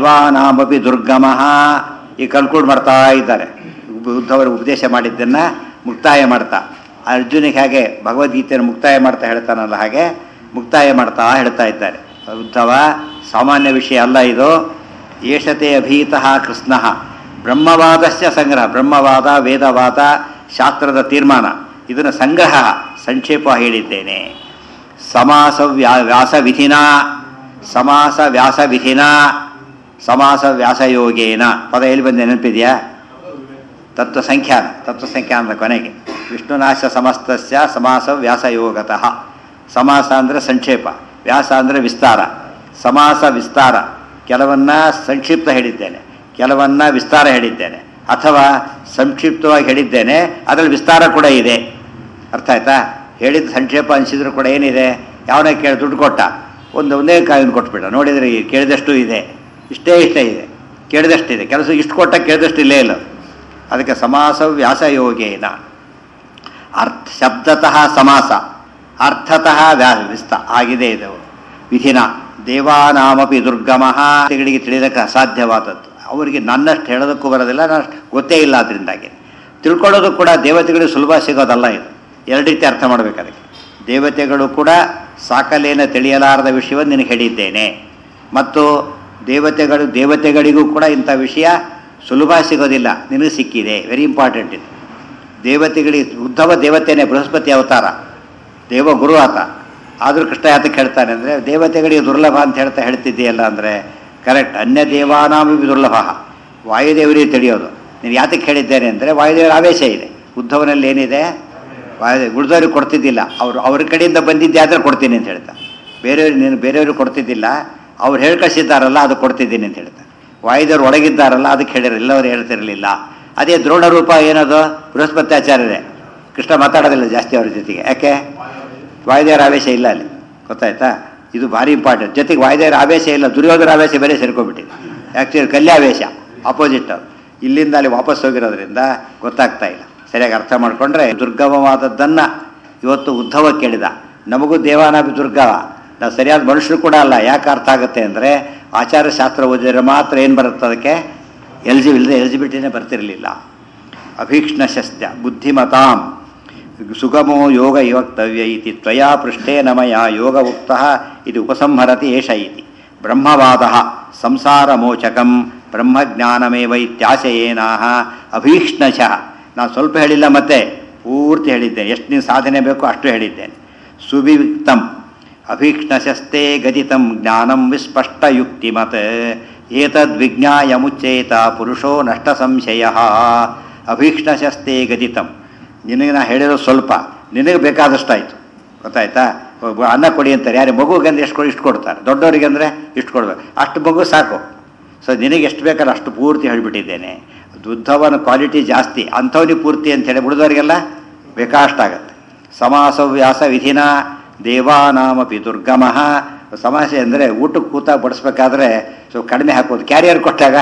ದೇವಾನಾಮಪಿ ದುರ್ಗಮ ಈ ಕನ್ಕ್ಲೂಡ್ ಮಾಡ್ತಾ ಇದ್ದಾರೆ ಬುದ್ಧವರು ಉಪದೇಶ ಮಾಡಿದ್ದನ್ನು ಮುಕ್ತಾಯ ಮಾಡ್ತಾ ಅರ್ಜುನಿಗೆ ಹಾಗೆ ಭಗವದ್ಗೀತೆಯನ್ನು ಮುಕ್ತಾಯ ಮಾಡ್ತಾ ಹೇಳ್ತಾನಲ್ಲ ಹಾಗೆ ಮುಕ್ತಾಯ ಮಾಡ್ತಾ ಹೇಳ್ತಾ ಇದ್ದಾರೆ ಉದ್ಧವ ಸಾಮಾನ್ಯ ವಿಷಯ ಅಲ್ಲ ಇದು ಏಷತೆ ಅಭೀತಃ ಕೃಷ್ಣ ಬ್ರಹ್ಮವಾದಸ್ಯ ಸಂಗ್ರಹ ಬ್ರಹ್ಮವಾದ ವೇದವಾದ ಶಾಸ್ತ್ರದ ತೀರ್ಮಾನ ಇದನ್ನು ಸಂಗ್ರಹ ಸಂಕ್ಷೇಪ ಹೇಳಿದ್ದೇನೆ ಸಮಾಸ ವ್ಯಾ ವ್ಯಾಸ ವಿಧಿನ ಸಮಾಸ ವ್ಯಾಸ ವಿಧಿನ ಸಮಾಸ ವ್ಯಾಸಯೋಗೇನ ಪದ ಎಲ್ಲಿ ಬಂದೆ ನೆನಪಿದೆಯಾ ತತ್ವ ಸಂಖ್ಯಾನ ತತ್ವ ಸಂಖ್ಯಾನದ ಕೊನೆಗೆ ವಿಷ್ಣುನಾಶ ಸಮಸ್ತಸ್ಯ ಸಮಾಸ ವ್ಯಾಸಯೋಗತಃ ಸಮಾಸ ಅಂದರೆ ಸಂಕ್ಷೇಪ ವ್ಯಾಸ ಅಂದರೆ ವಿಸ್ತಾರ ಸಮಾಸ ವಿಸ್ತಾರ ಕೆಲವನ್ನ ಸಂಕ್ಷಿಪ್ತ ಹೇಳಿದ್ದೇನೆ ಕೆಲವನ್ನ ವಿಸ್ತಾರ ಹೇಳಿದ್ದೇನೆ ಅಥವಾ ಸಂಕ್ಷಿಪ್ತವಾಗಿ ಹೇಳಿದ್ದೇನೆ ಅದರಲ್ಲಿ ವಿಸ್ತಾರ ಕೂಡ ಇದೆ ಅರ್ಥ ಆಯ್ತಾ ಹೇಳಿದ ಸಂಕ್ಷೇಪ ಅನಿಸಿದ್ರು ಕೂಡ ಏನಿದೆ ಯಾವನೇ ಕೇಳಿ ದುಡ್ಡು ಕೊಟ್ಟ ಒಂದು ಒಂದೇ ಕಾಯಿನ ಕೊಟ್ಬಿಟ್ಟ ನೋಡಿದರೆ ಈ ಕೇಳಿದಷ್ಟು ಇದೆ ಇಷ್ಟೇ ಇಷ್ಟೇ ಇದೆ ಕೇಳಿದಷ್ಟಿದೆ ಕೆಲಸ ಇಷ್ಟು ಕೊಟ್ಟ ಕೇಳಿದಷ್ಟು ಇಲ್ಲೇ ಇಲ್ಲ ಅದಕ್ಕೆ ಸಮಾಸ ವ್ಯಾಸಯೋಗೇನ ಅರ್ಥ ಶಬ್ದತಃ ಸಮಾಸ ಅರ್ಥತಃ ವ್ಯಾ ವಿಸ್ತ ಆಗಿದೆ ಇದು ವಿಧಿನ ದೇವಾನಾಮಪಿ ದುರ್ಗಮಃ ಗಳಿಗೆ ತಿಳಿಯೋದಕ್ಕೆ ಅಸಾಧ್ಯವಾದದ್ದು ಅವರಿಗೆ ನನ್ನಷ್ಟು ಹೇಳೋದಕ್ಕೂ ಬರೋದಿಲ್ಲ ನಾನು ಗೊತ್ತೇ ಇಲ್ಲ ಅದರಿಂದಾಗಿ ತಿಳ್ಕೊಳ್ಳೋದು ಕೂಡ ದೇವತೆಗಳಿಗೆ ಸುಲಭ ಸಿಗೋದಲ್ಲ ಇದು ಎರಡು ರೀತಿ ಅರ್ಥ ಮಾಡಬೇಕು ಅದಕ್ಕೆ ದೇವತೆಗಳು ಕೂಡ ಸಾಕಲೇನ ತಿಳಿಯಲಾರದ ವಿಷಯವನ್ನು ನಿನಗೆ ಹೇಳಿದ್ದೇನೆ ಮತ್ತು ದೇವತೆಗಳು ದೇವತೆಗಳಿಗೂ ಕೂಡ ಇಂಥ ವಿಷಯ ಸುಲಭ ಸಿಗೋದಿಲ್ಲ ನಿನಗೆ ಸಿಕ್ಕಿದೆ ವೆರಿ ಇಂಪಾರ್ಟೆಂಟ್ ಇದು ದೇವತೆಗಳಿಗೆ ಉದ್ಧವ ದೇವತೆನೇ ಬೃಹಸ್ಪತಿ ಅವತಾರ ದೇವಗುರು ಆತ ಆದರೂ ಕೃಷ್ಣ ಯಾತಕ್ಕೆ ಹೇಳ್ತಾನೆ ಅಂದರೆ ದೇವತೆಗಳಿಗೆ ದುರ್ಲಭ ಅಂತ ಹೇಳ್ತಾ ಹೇಳ್ತಿದ್ದೀಯಲ್ಲ ಅಂದರೆ ಕರೆಕ್ಟ್ ಅನ್ಯ ದೇವಾನಾಮಿ ದುರ್ಲಭ ವಾಯುದೇವರಿಗೆ ತಿಳಿಯೋದು ನೀನು ಯಾತಕ್ಕೆ ಹೇಳಿದ್ದೇನೆ ಅಂದರೆ ವಾಯುದೇವರ ಆವೇಶ ಇದೆ ಉದ್ಧವನಲ್ಲಿ ಏನಿದೆ ವಾಯು ಉಳಿದವ್ರಿಗೆ ಕೊಡ್ತಿದ್ದಿಲ್ಲ ಅವರು ಅವ್ರ ಕಡೆಯಿಂದ ಬಂದಿದ್ದೆ ಆದರೆ ಕೊಡ್ತೀನಿ ಅಂತ ಹೇಳ್ತಾ ಬೇರೆಯವ್ರಿಗೆ ನೀನು ಬೇರೆಯವ್ರಿಗೆ ಕೊಡ್ತಿದ್ದಿಲ್ಲ ಅವ್ರು ಹೇಳ್ಕಳಿಸಿದ್ದಾರಲ್ಲ ಅದು ಕೊಡ್ತಿದ್ದೀನಿ ಅಂತ ಹೇಳ್ತಾ ವಾಯುದೇವ್ರು ಒಳಗಿದ್ದಾರಲ್ಲ ಅದಕ್ಕೆ ಹೇಳಿರ ಎಲ್ಲವರು ಹೇಳ್ತಿರಲಿಲ್ಲ ಅದೇ ದ್ರೋಣ ರೂಪ ಏನದು ಬೃಹಸ್ಪತ್ಯಾಚಾರ್ಯರೇ ಕೃಷ್ಣ ಮಾತಾಡೋದಿಲ್ಲ ಜಾಸ್ತಿ ಅವ್ರ ಜೊತೆಗೆ ಯಾಕೆ ವಾಯುದೇವರ ಆವೇಶ ಇಲ್ಲ ಅಲ್ಲಿ ಗೊತ್ತಾಯ್ತಾ ಇದು ಭಾರಿ ಇಂಪಾರ್ಟೆಂಟ್ ಜೊತೆಗೆ ವಾಯುದೇವರ ಆವೇಶ ಇಲ್ಲ ದುರ್ಯೋಧನ ಆವೇಶ ಬೇರೆ ಸೇರ್ಕೊಂಡ್ಬಿಟ್ಟಿದೆ ಆ್ಯಕ್ಚುಲಿ ಕಲ್ಯಾವೇಶ ಅಪೋಸಿಟ್ ಇಲ್ಲಿಂದ ಅಲ್ಲಿ ವಾಪಸ್ ಹೋಗಿರೋದ್ರಿಂದ ಗೊತ್ತಾಗ್ತಾ ಇಲ್ಲ ಸರಿಯಾಗಿ ಅರ್ಥ ಮಾಡಿಕೊಂಡ್ರೆ ದುರ್ಗಮವಾದದ್ದನ್ನು ಇವತ್ತು ಉದ್ಧವ ಕೇಳಿದ ನಮಗೂ ದೇವಾನಾಭಿ ದುರ್ಗವ ನಾವು ಸರಿಯಾದ ಮನುಷ್ಯರು ಕೂಡ ಅಲ್ಲ ಯಾಕೆ ಅರ್ಥ ಆಗುತ್ತೆ ಅಂದರೆ ಆಚಾರ್ಯ ಶಾಸ್ತ್ರ ಓದಿದ್ರೆ ಮಾತ್ರ ಏನು ಬರುತ್ತೆ ಅದಕ್ಕೆ ಎಲ್ಜಿ ಇಲ್ಲದೆ ಎಲಿಜಿಬಿಲಿಟಿನೇ ಬರ್ತಿರಲಿಲ್ಲ ಅಭೀಕ್ಷ್ಣ ಶಸ್ತ್ಯ ಬುದ್ಧಿಮತಾಂ ಸುಗಮೋ ಯೋಗ ವಕ್ತವ್ಯ ಇತಿ ತ್ವಯಾ ಪೃಷ್ಠೇನ ಮಯ ಯೋಗ ಉಕ್ತ ಇದು ಉಪಸಂಹರತಿ ಏಷ ಇತಿ ಬ್ರಹ್ಮವಾದ ಸಂಸಾರಮೋಚಕಂ ಬ್ರಹ್ಮಜ್ಞಾನಮೇವ ಇತ್ಯಾಶಯೇನಾಹ ಅಭೀಕ್ಷ್ಣಶಃ ನಾನು ಸ್ವಲ್ಪ ಹೇಳಿಲ್ಲ ಮತ್ತೆ ಪೂರ್ತಿ ಹೇಳಿದ್ದೇನೆ ಎಷ್ಟು ನೀವು ಸಾಧನೆ ಬೇಕೋ ಅಷ್ಟು ಹೇಳಿದ್ದೇನೆ ಸುವಿಕ್ತಂ ಅಭೀಕ್ಷ್ಣಶಸ್ತೆ ಗದಿತಂ ಜ್ಞಾನಂ ವಿಸ್ಪಷ್ಟಯುಕ್ತಿಮತ್ ಏತದ್ವಿಜ್ಞಾಯ ಮುಚ್ಚೇತ ಪುರುಷೋ ನಷ್ಟ ಸಂಶಯ ಅಭೀಕ್ಷ್ಣಶಸ್ತೆ ಗದಿತಂ ನಿನಗೆ ನಾ ಹೇಳಿರೋ ಸ್ವಲ್ಪ ನಿನಗೆ ಬೇಕಾದಷ್ಟಾಯಿತು ಗೊತ್ತಾಯ್ತಾ ಒಬ್ಬ ಅನ್ನ ಕೊಡಿ ಅಂತಾರೆ ಯಾರು ಮಗುಗೆ ಅಂದ್ರೆ ಎಷ್ಟು ಕೊಡಿ ಇಷ್ಟು ಕೊಡ್ತಾರೆ ದೊಡ್ಡವರಿಗೆ ಅಂದರೆ ಇಷ್ಟು ಕೊಡ್ಬೇಕು ಅಷ್ಟು ಮಗು ಸಾಕು ಸೊ ನಿನಗೆ ಎಷ್ಟು ಬೇಕಾದ್ರೆ ಅಷ್ಟು ಪೂರ್ತಿ ಹೇಳಿಬಿಟ್ಟಿದ್ದೇನೆ ಉದ್ಧವನ ಕ್ವಾಲಿಟಿ ಜಾಸ್ತಿ ಅಂಥವನಿಗೆ ಪೂರ್ತಿ ಅಂತ ಹೇಳಿ ಉಳಿದವರಿಗೆಲ್ಲ ಬೇಕಾಷ್ಟಾಗತ್ತೆ ಸಮಾಸವ್ಯಾಸ ವಿಧಿನ ದೇವಾನಾಮಪಿ ದುರ್ಗಮಃ ಸಮಸ್ಯೆ ಅಂದರೆ ಊಟಕ್ಕೆ ಕೂತಾಗ ಬಡಿಸ್ಬೇಕಾದ್ರೆ ಸ್ವಲ್ಪ ಕಡಿಮೆ ಹಾಕೋದು ಕ್ಯಾರಿಯರ್ ಕೊಟ್ಟಾಗ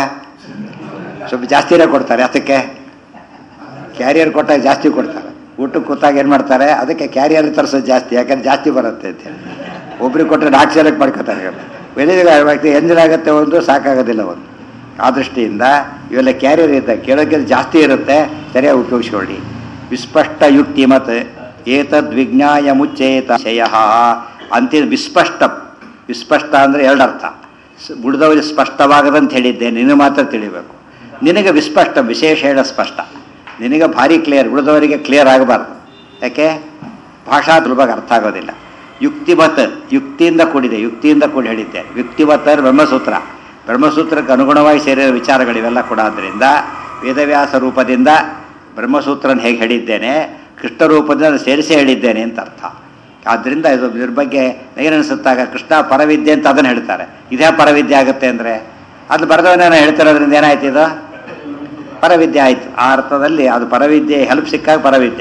ಸ್ವಲ್ಪ ಜಾಸ್ತಿನೇ ಕೊಡ್ತಾರೆ ಅದಕ್ಕೆ ಕ್ಯಾರಿಯರ್ ಕೊಟ್ಟಾಗ ಜಾಸ್ತಿ ಕೊಡ್ತಾರೆ ಊಟಕ್ಕೆ ಕೂತಾಗ ಏನು ಮಾಡ್ತಾರೆ ಅದಕ್ಕೆ ಕ್ಯಾರಿಯರ್ ತರಿಸೋದು ಜಾಸ್ತಿ ಯಾಕಂದ್ರೆ ಜಾಸ್ತಿ ಬರುತ್ತೆ ಅಂತೇಳಿ ಒಬ್ರಿಗೆ ಕೊಟ್ಟರೆ ನಾಲ್ಕು ಸೆಲೆಕ್ಟ್ ಮಾಡ್ಕೋತಾರೆ ಬೆಳೆದಿಗೆ ಎಂಜಿನಾಗುತ್ತೆ ಒಂದು ಸಾಕಾಗೋದಿಲ್ಲ ಒಂದು ಆ ದೃಷ್ಟಿಯಿಂದ ಇವೆಲ್ಲ ಕ್ಯಾರಿಯರ್ ಇರುತ್ತೆ ಕೇಳೋಕ್ಕೆ ಜಾಸ್ತಿ ಇರುತ್ತೆ ಸರಿಯಾಗಿ ಉಪಯೋಗಿಸ್ಕೊಳ್ಳಿ ವಿಸ್ಪಷ್ಟ ಯುಕ್ತಿ ಮತ್ ಏತದ್ ವಿಜ್ಞಾಯ ಮುಚ್ಚೇತ ಶಯ ಅಂತಿಮ ವಿಸ್ಪಷ್ಟ ವಿಸ್ಪಷ್ಟ ಅಂದರೆ ಎರಡರ್ಥ ಬುಡ್ದವರಿಗೆ ಸ್ಪಷ್ಟವಾಗದಂತ ಹೇಳಿದ್ದೆ ನಿನಗೆ ಮಾತ್ರ ತಿಳಿಬೇಕು ನಿನಗೆ ವಿಸ್ಪಷ್ಟ ವಿಶೇಷ ಹೇಳ ಸ್ಪಷ್ಟ ನಿನಗೆ ಭಾರಿ ಕ್ಲಿಯರ್ ಉಳಿದವರಿಗೆ ಕ್ಲಿಯರ್ ಆಗಬಾರ್ದು ಯಾಕೆ ಭಾಷಾ ಸುಲಭವಾಗಿ ಅರ್ಥ ಆಗೋದಿಲ್ಲ ಯುಕ್ತಿಮತ್ ಯುಕ್ತಿಯಿಂದ ಕೂಡಿದೆ ಯುಕ್ತಿಯಿಂದ ಕೂಡಿ ಹೇಳಿದ್ದೆ ಯುಕ್ತಿಮತ್ ಅಂದರೆ ಬ್ರಹ್ಮಸೂತ್ರ ಬ್ರಹ್ಮಸೂತ್ರಕ್ಕೆ ಅನುಗುಣವಾಗಿ ಸೇರಿದ ವಿಚಾರಗಳಿವೆಲ್ಲ ಕೂಡ ಆದ್ದರಿಂದ ವೇದವ್ಯಾಸ ರೂಪದಿಂದ ಬ್ರಹ್ಮಸೂತ್ರನ ಹೇಗೆ ಹೇಳಿದ್ದೇನೆ ಕೃಷ್ಣ ರೂಪದಿಂದ ಸೇರಿಸಿ ಹೇಳಿದ್ದೇನೆ ಅಂತ ಅರ್ಥ ಆದ್ದರಿಂದ ಇದು ಇದ್ರ ಬಗ್ಗೆ ಏನನ್ನಿಸುತ್ತಾಗ ಕೃಷ್ಣ ಪರವಿದ್ಯೆ ಅಂತ ಅದನ್ನು ಹೇಳ್ತಾರೆ ಇದೇ ಪರವಿದ್ಯೆ ಆಗುತ್ತೆ ಅಂದರೆ ಅದು ಬರೆದವನೇನೋ ಹೇಳ್ತಿರೋದ್ರಿಂದ ಏನಾಯ್ತು ಇದು ಪರವಿದ್ಯೆ ಆಯಿತು ಆ ಅರ್ಥದಲ್ಲಿ ಅದು ಪರವಿದ್ಯೆ ಹೆಲ್ಪ್ ಸಿಕ್ಕಾಗ ಪರವಿದ್ಯೆ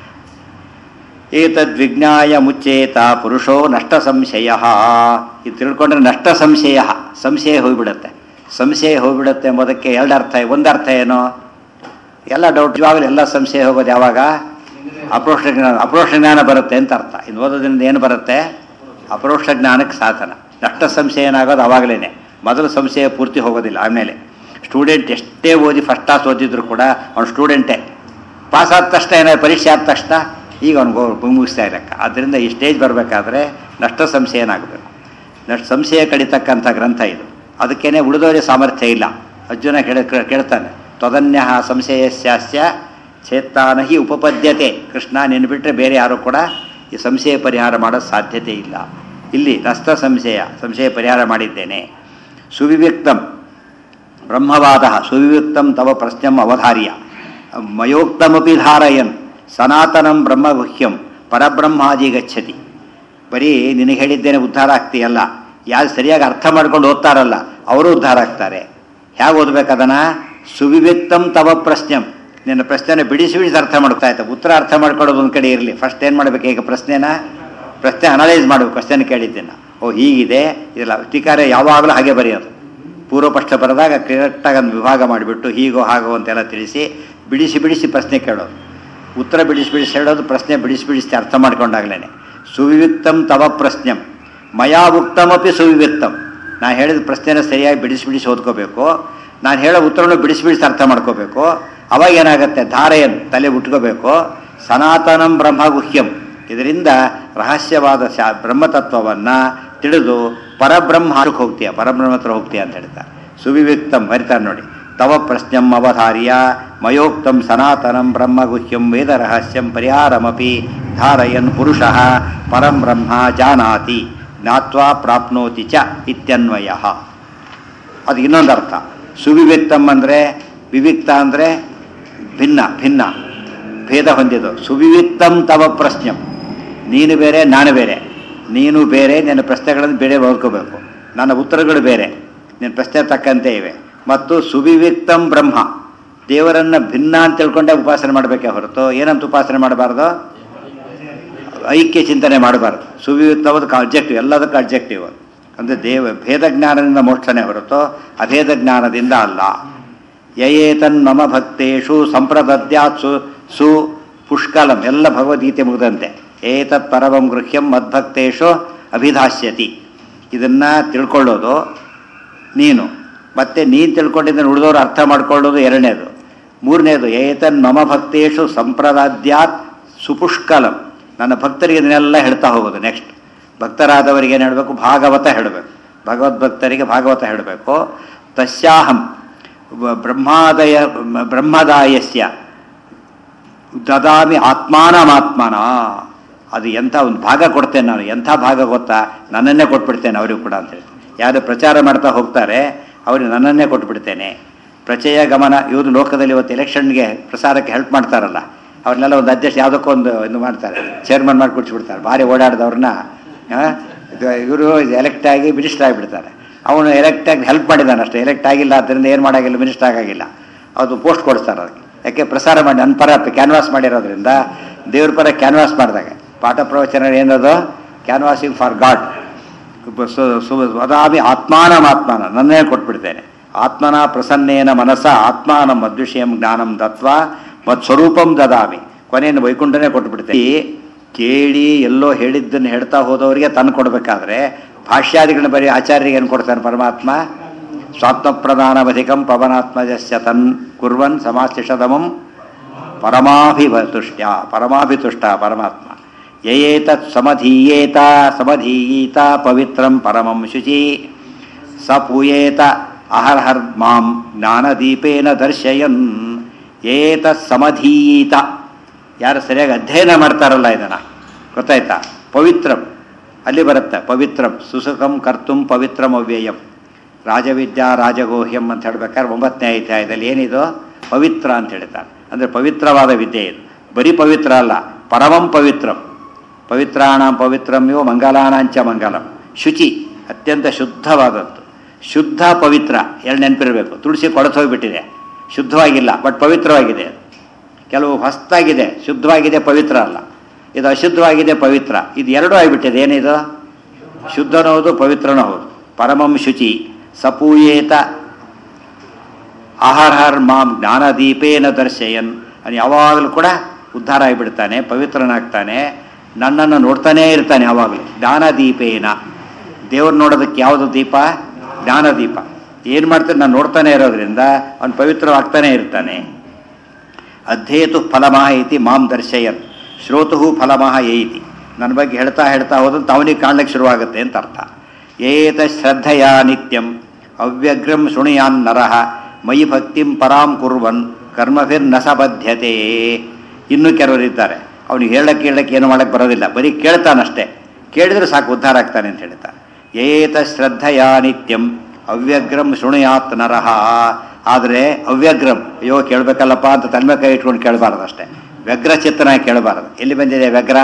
ಏತದ್ವಿಜ್ಞಾಯ ಮುಚ್ಚೇತ ಪುರುಷೋ ನಷ್ಟ ಸಂಶಯ ಇದು ತಿಳ್ಕೊಂಡ್ರೆ ನಷ್ಟ ಸಂಶಯ ಸಂಶಯ ಹೋಗ್ಬಿಡುತ್ತೆ ಸಂಶಯ ಹೋಗ್ಬಿಡುತ್ತೆ ಎಂಬುದಕ್ಕೆ ಎರಡು ಅರ್ಥ ಒಂದು ಅರ್ಥ ಏನು ಎಲ್ಲ ಡೌಟ್ ಇವಾಗಲೂ ಎಲ್ಲ ಸಂಶಯ ಹೋಗೋದು ಯಾವಾಗ ಅಪ್ರೋಕ್ಷ ಜ್ಞಾನ ಅಪ್ರೋಕ್ಷ ಜ್ಞಾನ ಬರುತ್ತೆ ಅಂತ ಅರ್ಥ ಇನ್ನು ಓದೋದ್ರಿಂದ ಏನು ಬರುತ್ತೆ ಅಪ್ರೋಕ್ಷ ಜ್ಞಾನಕ್ಕೆ ಸಾಧನ ನಷ್ಟ ಸಂಶಯ ಏನಾಗೋದು ಅವಾಗಲೇ ಮೊದಲು ಸಂಶಯ ಪೂರ್ತಿ ಹೋಗೋದಿಲ್ಲ ಆಮೇಲೆ ಸ್ಟೂಡೆಂಟ್ ಎಷ್ಟೇ ಓದಿ ಫಸ್ಟ್ ಕ್ಲಾಸ್ ಓದಿದ್ರು ಕೂಡ ಅವನು ಸ್ಟೂಡೆಂಟೇ ಪಾಸ್ ಆದ ತಕ್ಷಣ ಏನಾದ್ರು ಪರೀಕ್ಷೆ ಆದ ತಕ್ಷಣ ಈಗ ಅವ್ನಿಗೆ ಮುಗಿಸ್ತಾ ಇರಕ್ಕ ಆದ್ದರಿಂದ ಈ ಸ್ಟೇಜ್ ಬರಬೇಕಾದ್ರೆ ನಷ್ಟ ಸಂಶಯ ಏನಾಗಬೇಕು ನಷ್ಟ ಸಂಶಯ ಕಡಿತಕ್ಕಂಥ ಗ್ರಂಥ ಇದು ಅದಕ್ಕೇನೆ ಉಳಿದವರಿಗೆ ಸಾಮರ್ಥ್ಯ ಇಲ್ಲ ಅರ್ಜುನ ಕೇಳ ಕೇಳ್ತಾನೆ ತ್ವದನ್ಯ ಸಂಶಯಸ್ಯಾಸ್ಯ ಚೇತ್ತಾನ ಹಿ ಉಪಪದ್ಯತೆ ಕೃಷ್ಣ ನಿನ್ನ ಬಿಟ್ಟರೆ ಬೇರೆ ಯಾರು ಕೂಡ ಈ ಸಂಶಯ ಪರಿಹಾರ ಮಾಡೋ ಸಾಧ್ಯತೆ ಇಲ್ಲ ಇಲ್ಲಿ ನಷ್ಟ ಸಂಶಯ ಸಂಶಯ ಪರಿಹಾರ ಮಾಡಿದ್ದೇನೆ ಸುವಿವ್ಯಕ್ತಂ ಬ್ರಹ್ಮವಾದ ಸುವಿವ್ಯಕ್ತಂ ತವ ಪ್ರಶ್ನಂ ಅವಧಾರ್ಯ ಮಯೋಕ್ತಮಪಿ ಧಾರಯನ್ ಸನಾತನಂ ಬ್ರಹ್ಮಗುಹ್ಯಂ ಪರಬ್ರಹ್ಮಾದಿ ಗಚ್ಚತಿ ಬರೀ ನಿನಗೆ ಹೇಳಿದ್ದೇನೆ ಉದ್ಧಾರ ಆಗ್ತೀಯಲ್ಲ ಯಾರು ಸರಿಯಾಗಿ ಅರ್ಥ ಮಾಡ್ಕೊಂಡು ಓದ್ತಾರಲ್ಲ ಅವರು ಉದ್ಧಾರ ಆಗ್ತಾರೆ ಹೇಗೆ ಓದ್ಬೇಕದನ್ನ ಸುವಿವ್ಯಕ್ತಂ ತವ ಪ್ರಶ್ನಂ ನಿನ್ನ ಪ್ರಶ್ನೆನ ಬಿಡಿಸಿ ಬಿಡಿಸಿ ಅರ್ಥ ಮಾಡ್ತಾ ಇತ್ತು ಉತ್ತರ ಅರ್ಥ ಮಾಡ್ಕೊಳ್ಳೋದು ಒಂದು ಕಡೆ ಇರಲಿ ಫಸ್ಟ್ ಏನು ಮಾಡ್ಬೇಕು ಈಗ ಪ್ರಶ್ನೆನ ಪ್ರಶ್ನೆ ಅನಲೈಸ್ ಮಾಡಬೇಕು ಕ್ವಶನ್ ಕೇಳಿದ್ದೇನೆ ಓ ಹೀಗಿದೆ ಇದೆಲ್ಲ ಟೀಕಾರ ಯಾವಾಗಲೂ ಹಾಗೆ ಬರೆಯೋದು ಪೂರ್ವಪಕ್ಷ ಬರೆದಾಗ ಕರೆಕ್ಟಾಗಿ ಒಂದು ವಿಭಾಗ ಮಾಡಿಬಿಟ್ಟು ಹೀಗೋ ಹಾಗೋ ಅಂತೆಲ್ಲ ತಿಳಿಸಿ ಬಿಡಿಸಿ ಬಿಡಿಸಿ ಪ್ರಶ್ನೆ ಕೇಳೋದು ಉತ್ತರ ಬಿಡಿಸಿ ಬಿಡಿಸಿ ಹೇಳೋದು ಪ್ರಶ್ನೆ ಬಿಡಿಸಿ ಬಿಡಿಸಿ ಅರ್ಥ ಮಾಡ್ಕೊಂಡಾಗ್ಲೇ ಸುವಿವಿಕ್ತಂ ತವ ಪ್ರಶ್ನೆಂ ಮಯಾ ಉಕ್ತಮಪಿ ಸುವಿವಿಕ್ತಂ ನಾನು ಹೇಳಿದ ಪ್ರಶ್ನೆನ ಸರಿಯಾಗಿ ಬಿಡಿಸಿ ಬಿಡಿಸಿ ಓದ್ಕೋಬೇಕು ನಾನು ಹೇಳೋ ಉತ್ತರವನ್ನು ಬಿಡಿಸಿ ಬಿಡಿಸಿ ಅರ್ಥ ಮಾಡ್ಕೋಬೇಕು ಅವಾಗ ಏನಾಗುತ್ತೆ ಧಾರೆಯನ್ನು ತಲೆ ಉಟ್ಕೋಬೇಕು ಸನಾತನಂ ಬ್ರಹ್ಮಗುಹ್ಯಂ ಇದರಿಂದ ರಹಸ್ಯವಾದ ಶಾ ಬ್ರಹ್ಮತತ್ವವನ್ನು ತಿಳಿದು ಪರಬ್ರಹ್ಮ ಹರಕ್ಕೆ ಹೋಗ್ತೀಯ ಪರಬ್ರಹ್ಮ ಹತ್ರ ಹೋಗ್ತೀಯ ಅಂತ ಹೇಳ್ತಾರೆ ಸುವಿವಿಕ್ತಂ ಬರಿತಾರೆ ನೋಡಿ ತವ ಪ್ರಶ್ನಂ ಅವಧಾರ್ಯ ಮಯೋಕ್ತಂ ಸನಾತನಂ ಬ್ರಹ್ಮಗುಹ್ಯಂ ವೇದ ರಹಸ್ಯಂ ಪರಿಹಾರಮಪಿ ಧಾರಯನ್ ಪುರುಷ ಪರಂ ಬ್ರಹ್ಮ ಜಾನಾತಿ ಜ್ಞಾತ್ವಾ ಪ್ರಾಪ್ನೋತಿ ಚ ಇತ್ಯನ್ವಯ ಅದು ಇನ್ನೊಂದು ಅರ್ಥ ಸುವಿವಿಕ್ತಂ ಅಂದರೆ ವಿವಿಕ್ತ ಅಂದರೆ ಭಿನ್ನ ಭಿನ್ನ ಭೇದ ಹೊಂದಿದ್ದು ಸುವಿವಿಕ್ತಂ ತವ ಪ್ರಶ್ನಂ ನೀನು ಬೇರೆ ನಾನು ಬೇರೆ ನೀನು ಬೇರೆ ನಿನ್ನ ಪ್ರಶ್ನೆಗಳನ್ನು ಬೇರೆ ಓದ್ಕೋಬೇಕು ನನ್ನ ಉತ್ತರಗಳು ಬೇರೆ ನಿನ್ನ ಪ್ರಶ್ನೆ ತಕ್ಕಂತೆ ಇವೆ ಮತ್ತು ಸುವಿವಿಕ್ತಂ ಬ್ರಹ್ಮ ದೇವರನ್ನು ಭಿನ್ನ ಅಂತ ತಿಳ್ಕೊಂಡೆ ಉಪಾಸನೆ ಮಾಡಬೇಕೇ ಹೊರತು ಏನಂತ ಉಪಾಸನೆ ಮಾಡಬಾರ್ದು ಐಕ್ಯ ಚಿಂತನೆ ಮಾಡಬಾರ್ದು ಸುವಿಯುಕ್ತವಾದ ಅಬ್ಜೆಕ್ಟಿವ್ ಎಲ್ಲದಕ್ಕೂ ಅಬ್ಜೆಕ್ಟಿವ್ ಅಂದರೆ ದೇವ ಭೇದ ಜ್ಞಾನದಿಂದ ಮೋಕ್ಷಣೆ ಹೊರತು ಅಭೇದ ಜ್ಞಾನದಿಂದ ಅಲ್ಲ ಯಯೇತನ್ ಮಮ ಭಕ್ತೇಶು ಸಂಪ್ರದದ್ಯಾತ್ ಸು ಸು ಪುಷ್ಕಲಂ ಎಲ್ಲ ಭಗವದ್ಗೀತೆ ಮುಗಿದಂತೆ ಏತತ್ ಪರಮಂ ಗೃಹ್ಯಂ ಮದ್ಭಕ್ತೇಶು ಅಭಿಧಾಸ್ಯತಿ ಇದನ್ನು ತಿಳ್ಕೊಳ್ಳೋದು ನೀನು ಮತ್ತೆ ನೀನು ತಿಳ್ಕೊಂಡಿದ್ದನ್ನು ಉಳಿದವರು ಅರ್ಥ ಮಾಡ್ಕೊಳ್ಳೋದು ಎರಡನೇದು ಮೂರನೇದು ಏತನ್ ಮಮ ಭಕ್ತೇಶು ಸಂಪ್ರದಾದ್ಯಾತ್ ಸುಪುಷ್ಕಲಂ ನನ್ನ ಭಕ್ತರಿಗೆ ಇದನ್ನೆಲ್ಲ ಹೇಳ್ತಾ ಹೋಗೋದು ನೆಕ್ಸ್ಟ್ ಭಕ್ತರಾದವರಿಗೆ ಏನು ಹೇಳಬೇಕು ಭಾಗವತ ಹೇಳಬೇಕು ಭಗವದ್ಭಕ್ತರಿಗೆ ಭಾಗವತ ಹೇಳಬೇಕು ತಸ್ಯಾಹಂ ಬ್ರಹ್ಮಾದಯ ಬ್ರಹ್ಮದಾಯಸ್ಯ ದದಾಮಿ ಆತ್ಮಾನಮಾತ್ಮನ ಅದು ಎಂಥ ಒಂದು ಭಾಗ ಕೊಡ್ತೇನೆ ನಾನು ಎಂಥ ಭಾಗ ಗೊತ್ತಾ ನನ್ನನ್ನೇ ಕೊಟ್ಬಿಡ್ತೇನೆ ಅವರಿಗೂ ಕೂಡ ಅಂತೇಳಿ ಯಾರು ಪ್ರಚಾರ ಮಾಡ್ತಾ ಹೋಗ್ತಾರೆ ಅವ್ರಿಗೆ ನನ್ನನ್ನೇ ಕೊಟ್ಬಿಡ್ತೇನೆ ಪ್ರಚಯ ಗಮನ ಇವರು ಲೋಕದಲ್ಲಿ ಇವತ್ತು ಎಲೆಕ್ಷನ್ಗೆ ಪ್ರಸಾರಕ್ಕೆ ಹೆಲ್ಪ್ ಮಾಡ್ತಾರಲ್ಲ ಅವ್ರನ್ನೆಲ್ಲ ಒಂದು ಅಧ್ಯಕ್ಷ ಯಾವುದಕ್ಕೋ ಒಂದು ಇದು ಮಾಡ್ತಾರೆ ಚೇರ್ಮನ್ ಮಾಡಿ ಕೂಡಿಸ್ಬಿಡ್ತಾರೆ ಭಾರಿ ಓಡಾಡಿದವ್ರನ್ನ ಇವರು ಎಲೆಕ್ಟ್ ಆಗಿ ಮಿನಿಸ್ಟರ್ ಆಗಿಬಿಡ್ತಾರೆ ಅವನು ಎಲೆಕ್ಟ್ ಆಗಿ ಹೆಲ್ಪ್ ಮಾಡಿದ್ದಾನೆ ಅಷ್ಟೇ ಎಲೆಕ್ಟ್ ಆಗಿಲ್ಲ ಅದರಿಂದ ಏನು ಮಾಡೋಂಗಿಲ್ಲ ಮಿನಿಸ್ಟರ್ ಆಗಾಗಿಲ್ಲ ಅದು ಪೋಸ್ಟ್ ಕೊಡಿಸ್ತಾರೆ ಅದಕ್ಕೆ ಯಾಕೆ ಪ್ರಸಾರ ಮಾಡಿ ನನ್ನ ಪರ ಕ್ಯಾನ್ವಾಸ್ ಮಾಡಿರೋದ್ರಿಂದ ದೇವ್ರ ಪರ ಕ್ಯಾನ್ವಾಸ್ ಮಾಡಿದಾಗ ಪಾಠ ಪ್ರವಚನ ಏನದು ಕ್ಯಾನ್ವಾಸಿಂಗ್ ಫಾರ್ ಗಾಡ್ ಅದಾಮಿ ಆತ್ಮಾನಮಾತ್ಮಾನ ನನ್ನೇ ಕೊಟ್ಬಿಡ್ತೇನೆ ಆತ್ಮನ ಪ್ರಸನ್ನೇನ ಮನಸ ಆತ್ಮಾನ ಮದ್ವಿಷಯಂ ಜ್ಞಾನಂ ದತ್ವ ಮತ್ ಸ್ವರೂಪಂ ದದಾಮಿ ಕೊನೆಯನ್ನು ವೈಕುಂಠನೇ ಕೊಟ್ಬಿಡ್ತೇನೆ ಕೇಳಿ ಎಲ್ಲೋ ಹೇಳಿದ್ದನ್ನು ಹೇಳ್ತಾ ಹೋದವರಿಗೆ ತಂದು ಕೊಡಬೇಕಾದ್ರೆ ಭಾಷ್ಯಾದಿಗಳನ್ನ ಬರೀ ಆಚಾರ್ಯರಿಗೆ ಏನು ಕೊಡ್ತಾನೆ ಪರಮಾತ್ಮ ಸ್ವಾತ್ಮಪ್ರಧಾನವಧಿಕಂ ಪವನಾತ್ಮಜಸ್ಯ ತನ್ ಕುರ್ವನ್ ಸಮಾಶಿಷದಮಂ ಪರಮಾಭಿತುಷ್ಟ್ಯ ಪರಮಾಭಿತುಷ್ಟ ಪರಮಾತ್ಮ ಯಯೇತತ್ ಸಮಧೀಯೇತ ಸಮಧೀಯೀತ ಪವಿತ್ರಂ ಪರಮಂ ಶುಚಿ ಸ ಪೂಯೇತ ಅಹರ್ಹರ್ ಮಾಂ ಜ್ಞಾನದೀಪೇನ ದರ್ಶಯನ್ ಏತತ್ ಸಮಧೀಯೀತ ಯಾರು ಸರಿಯಾಗಿ ಅಧ್ಯಯನ ಮಾಡ್ತಾರಲ್ಲ ಇದನ್ನು ಗೊತ್ತಾಯ್ತಾ ಪವಿತ್ರಂ ಅಲ್ಲಿ ಬರುತ್ತೆ ಪವಿತ್ರಂ ಸುಸುಖಂ ಕರ್ತುಂ ಪವಿತ್ರಂ ಅವ್ಯಯಂ ರಾಜವಿದ್ಯಾ ರಾಜಗೋಹ್ಯಂ ಅಂತ ಹೇಳ್ಬೇಕಾದ್ರೆ ಒಂಬತ್ತನೇ ಅಧ್ಯಾಯದಲ್ಲಿ ಏನಿದು ಪವಿತ್ರ ಅಂತ ಹೇಳ್ತಾರೆ ಅಂದರೆ ಪವಿತ್ರವಾದ ವಿದ್ಯೆ ಇದು ಬರೀ ಪವಿತ್ರ ಅಲ್ಲ ಪರಮಂ ಪವಿತ್ರಂ ಪವಿತ್ರಾಣ ಪವಿತ್ರಂ ಇವ ಮಂಗಲಾನಾಂಚ ಮಂಗಲಂ ಶುಚಿ ಅತ್ಯಂತ ಶುದ್ಧವಾದದ್ದು ಶುದ್ಧ ಪವಿತ್ರ ಎರಡು ನೆನಪಿರಬೇಕು ತುಳಸಿ ಕೊಳತು ಹೋಗಿಬಿಟ್ಟಿದೆ ಶುದ್ಧವಾಗಿಲ್ಲ ಬಟ್ ಪವಿತ್ರವಾಗಿದೆ ಅದು ಕೆಲವು ಹೊಸ್ತಾಗಿದೆ ಶುದ್ಧವಾಗಿದೆ ಪವಿತ್ರ ಅಲ್ಲ ಇದು ಅಶುದ್ಧವಾಗಿದೆ ಪವಿತ್ರ ಇದು ಎರಡೂ ಆಗಿಬಿಟ್ಟಿದೆ ಏನಿದು ಶುದ್ಧನೂ ಹೌದು ಪವಿತ್ರನೂ ಹೌದು ಪರಮಂ ಶುಚಿ ಸಪೂಯೇತ ಅಹರ್ಹರ್ ಮಾಂ ಜ್ಞಾನದೀಪೇನ ದರ್ಶಯನ್ ಅದು ಯಾವಾಗಲೂ ಕೂಡ ಉದ್ಧಾರ ಆಗಿಬಿಡ್ತಾನೆ ಪವಿತ್ರನಾಗ್ತಾನೆ ನನ್ನನ್ನು ನೋಡ್ತಾನೇ ಇರ್ತಾನೆ ಯಾವಾಗಲೂ ಜ್ಞಾನದೀಪೇನ ದೇವ್ರು ನೋಡೋದಕ್ಕೆ ಯಾವುದು ದೀಪ ಜ್ಞಾನದೀಪ ಏನು ಮಾಡ್ತಾನೆ ನಾನು ನೋಡ್ತಾನೆ ಇರೋದ್ರಿಂದ ಅವನು ಪವಿತ್ರವಾಗ್ತಾನೆ ಇರ್ತಾನೆ ಅಧ್ಯೇತು ಫಲಮಃ ಇತಿ ಮಾಂ ದರ್ಶಯನ್ ಶ್ರೋತು ಫಲಮಃ ಏತಿ ನನ್ನ ಬಗ್ಗೆ ಹೇಳ್ತಾ ಹೇಳ್ತಾ ಹೋದಂತ ಅವನಿಗೆ ಕಾಣ್ಲಿಕ್ಕೆ ಶುರುವಾಗುತ್ತೆ ಅಂತ ಅರ್ಥ ಏತ ಶ್ರದ್ಧೆಯ ನಿತ್ಯಂ ಅವ್ಯಗ್ರಂ ಶೃಣಿಯಾನ್ ನರಃ ಮಯಿ ಭಕ್ತಿಂ ಪರಾಂ ಕುರ್ವನ್ ಕರ್ಮಭಿರ್ನ ಸಬದ್ಧತೆ ಇನ್ನೂ ಕೆಲವರಿದ್ದಾರೆ ಅವನಿಗೆ ಹೇಳಕ್ಕೆ ಹೇಳಕ್ಕೆ ಏನು ಮಾಡಕ್ಕೆ ಬರೋದಿಲ್ಲ ಬರೀ ಕೇಳ್ತಾನಷ್ಟೇ ಕೇಳಿದ್ರೆ ಸಾಕು ಉದ್ಧಾರ ಆಗ್ತಾನೆ ಅಂತ ಹೇಳ್ತಾನೆ ಏತ ಶ್ರದ್ಧೆಯ ನಿತ್ಯಂ ಅವ್ಯಗ್ರಂ ಶೃಣುಯಾತ್ ನರಹ ಆದರೆ ಅವ್ಯಗ್ರಂ ಅಯ್ಯೋ ಕೇಳಬೇಕಲ್ಲಪ್ಪ ಅಂತ ತನ್ಮೆ ಕೈ ಇಟ್ಕೊಂಡು ಕೇಳಬಾರ್ದು ಅಷ್ಟೇ ವ್ಯಗ್ರ ಚಿತ್ತನ ಕೇಳಬಾರದು ಎಲ್ಲಿ ಬಂದಿದೆ ವ್ಯಗ್ರ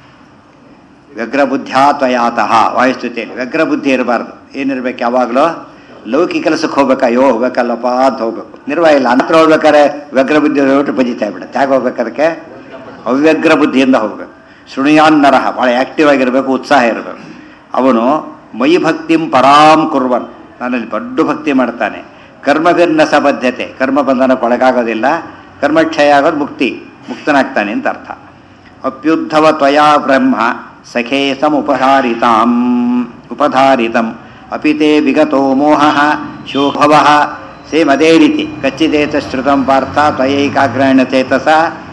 ವ್ಯಗ್ರ ಬುದ್ಧ್ಯಾ ತ್ವಯಾತಃ ವಾಯುಸ್ತುತಿಯಲ್ಲಿ ವ್ಯಗ್ರ ಬುದ್ಧಿ ಇರಬಾರ್ದು ಏನಿರ್ಬೇಕು ಯಾವಾಗಲೂ ಲೌಕಿಕ ಕೆಲಸಕ್ಕೆ ಹೋಗ್ಬೇಕಾ ಅಯ್ಯೋ ಹೋಗ್ಬೇಕಲ್ಲಪ್ಪ ಅಂತ ಹೋಗ್ಬೇಕು ನಿರ್ವಾಹ ಇಲ್ಲ ಅಂತರ ಹೋಗ್ಬೇಕಾದ್ರೆ ವ್ಯಗ್ರ ಬುದ್ಧಿ ಹೋಗ್ಬಿಟ್ಟು ಬಜಿತಾ ಬಿಡುತ್ತೆ ಹೇಗೆ ಹೋಗ್ಬೇಕು ಅದಕ್ಕೆ ಅವ್ಯಗ್ರ ಬುದ್ಧಿಯಿಂದ ಹೋಗ್ಬೇಕು ಶೃಣಿಯಾನ್ ನರಹ ಭಾಳ ಆ್ಯಕ್ಟಿವ್ ಆಗಿರಬೇಕು ಉತ್ಸಾಹ ಇರಬೇಕು ಅವನು ಮೈ ಭಕ್ತಿಂ ಪರಾಂ ಕುರ್ವನ್ ನನ್ನಲ್ಲಿ ದೊಡ್ಡ ಭಕ್ತಿ ಮಾಡ್ತಾನೆ ಕರ್ಮಭಿರ್ನ ಸಬದ್ಧತೆ ಕರ್ಮ ಬಂಧನಕ್ಕೆ ಒಳಗಾಗೋದಿಲ್ಲ ಕರ್ಮಕ್ಷಯ ಆಗೋದು ಮುಕ್ತಿ ಮುಕ್ತನಾಗ್ತಾನೆ ಅಂತ ಅರ್ಥ ಅಪ್ಯುದ್ಧವ ತ್ವಯಾ ಬ್ರಹ್ಮ ಸಖೇ ಸಮುಪಧಾರಿತಾಂ ಉಪಧಾರಿತಂ ಅಪಿತೆ ವಿಗತೋ ಮೋಹ ಶೋಭವ ಸೇಮ್ ಅದೇ ರೀತಿ ಕಚ್ಚಿದೇತ ಶ್ರುತಂ ಪಾರ್ಥ ತ್ವಯೈಕಾಗ್ರಹಣ ಚೇತಸ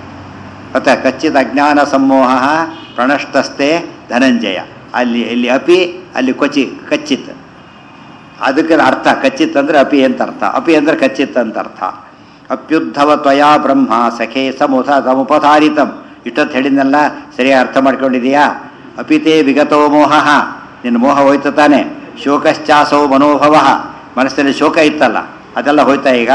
ಮತ್ತೆ ಕಚ್ಚಿದ ಅಜ್ಞಾನ ಸಮೋಹ ಪ್ರಣಷ್ಟಸ್ತೆ ಧನಂಜಯ ಅಲ್ಲಿ ಇಲ್ಲಿ ಅಪಿ ಅಲ್ಲಿ ಕೊಚ್ಚಿ ಕಚ್ಚಿತ್ ಅದಕ್ಕೆ ಅರ್ಥ ಕಚ್ಚಿತ್ ಅಂದ್ರೆ ಅಪಿ ಅಂತ ಅರ್ಥ ಅಪಿ ಅಂದ್ರೆ ಕಚ್ಚಿತ್ ಅಂತ ಅರ್ಥ ಅಪ್ಯುದ್ಧವ ತ್ವಯಾ ಬ್ರಹ್ಮ ಸಖೇ ಸಮುಥ ಸಮುಪಧಾರಿತಂ ಇಷ್ಟೊತ್ತು ಹೇಳಿದ್ನೆಲ್ಲ ಸರಿಯಾಗಿ ಅರ್ಥ ಮಾಡ್ಕೊಂಡಿದೀಯಾ ಅಪಿತೇ ವಿಗತೋ ಮೋಹ ನಿನ್ನ ಮೋಹ ಹೋಯ್ತು ತಾನೆ ಶೋಕಶ್ಚಾಸೋ ಮನೋಭವ ಮನಸ್ಸಲ್ಲಿ ಶೋಕ ಇತ್ತಲ್ಲ ಅದೆಲ್ಲ ಹೋಯ್ತಾ ಈಗ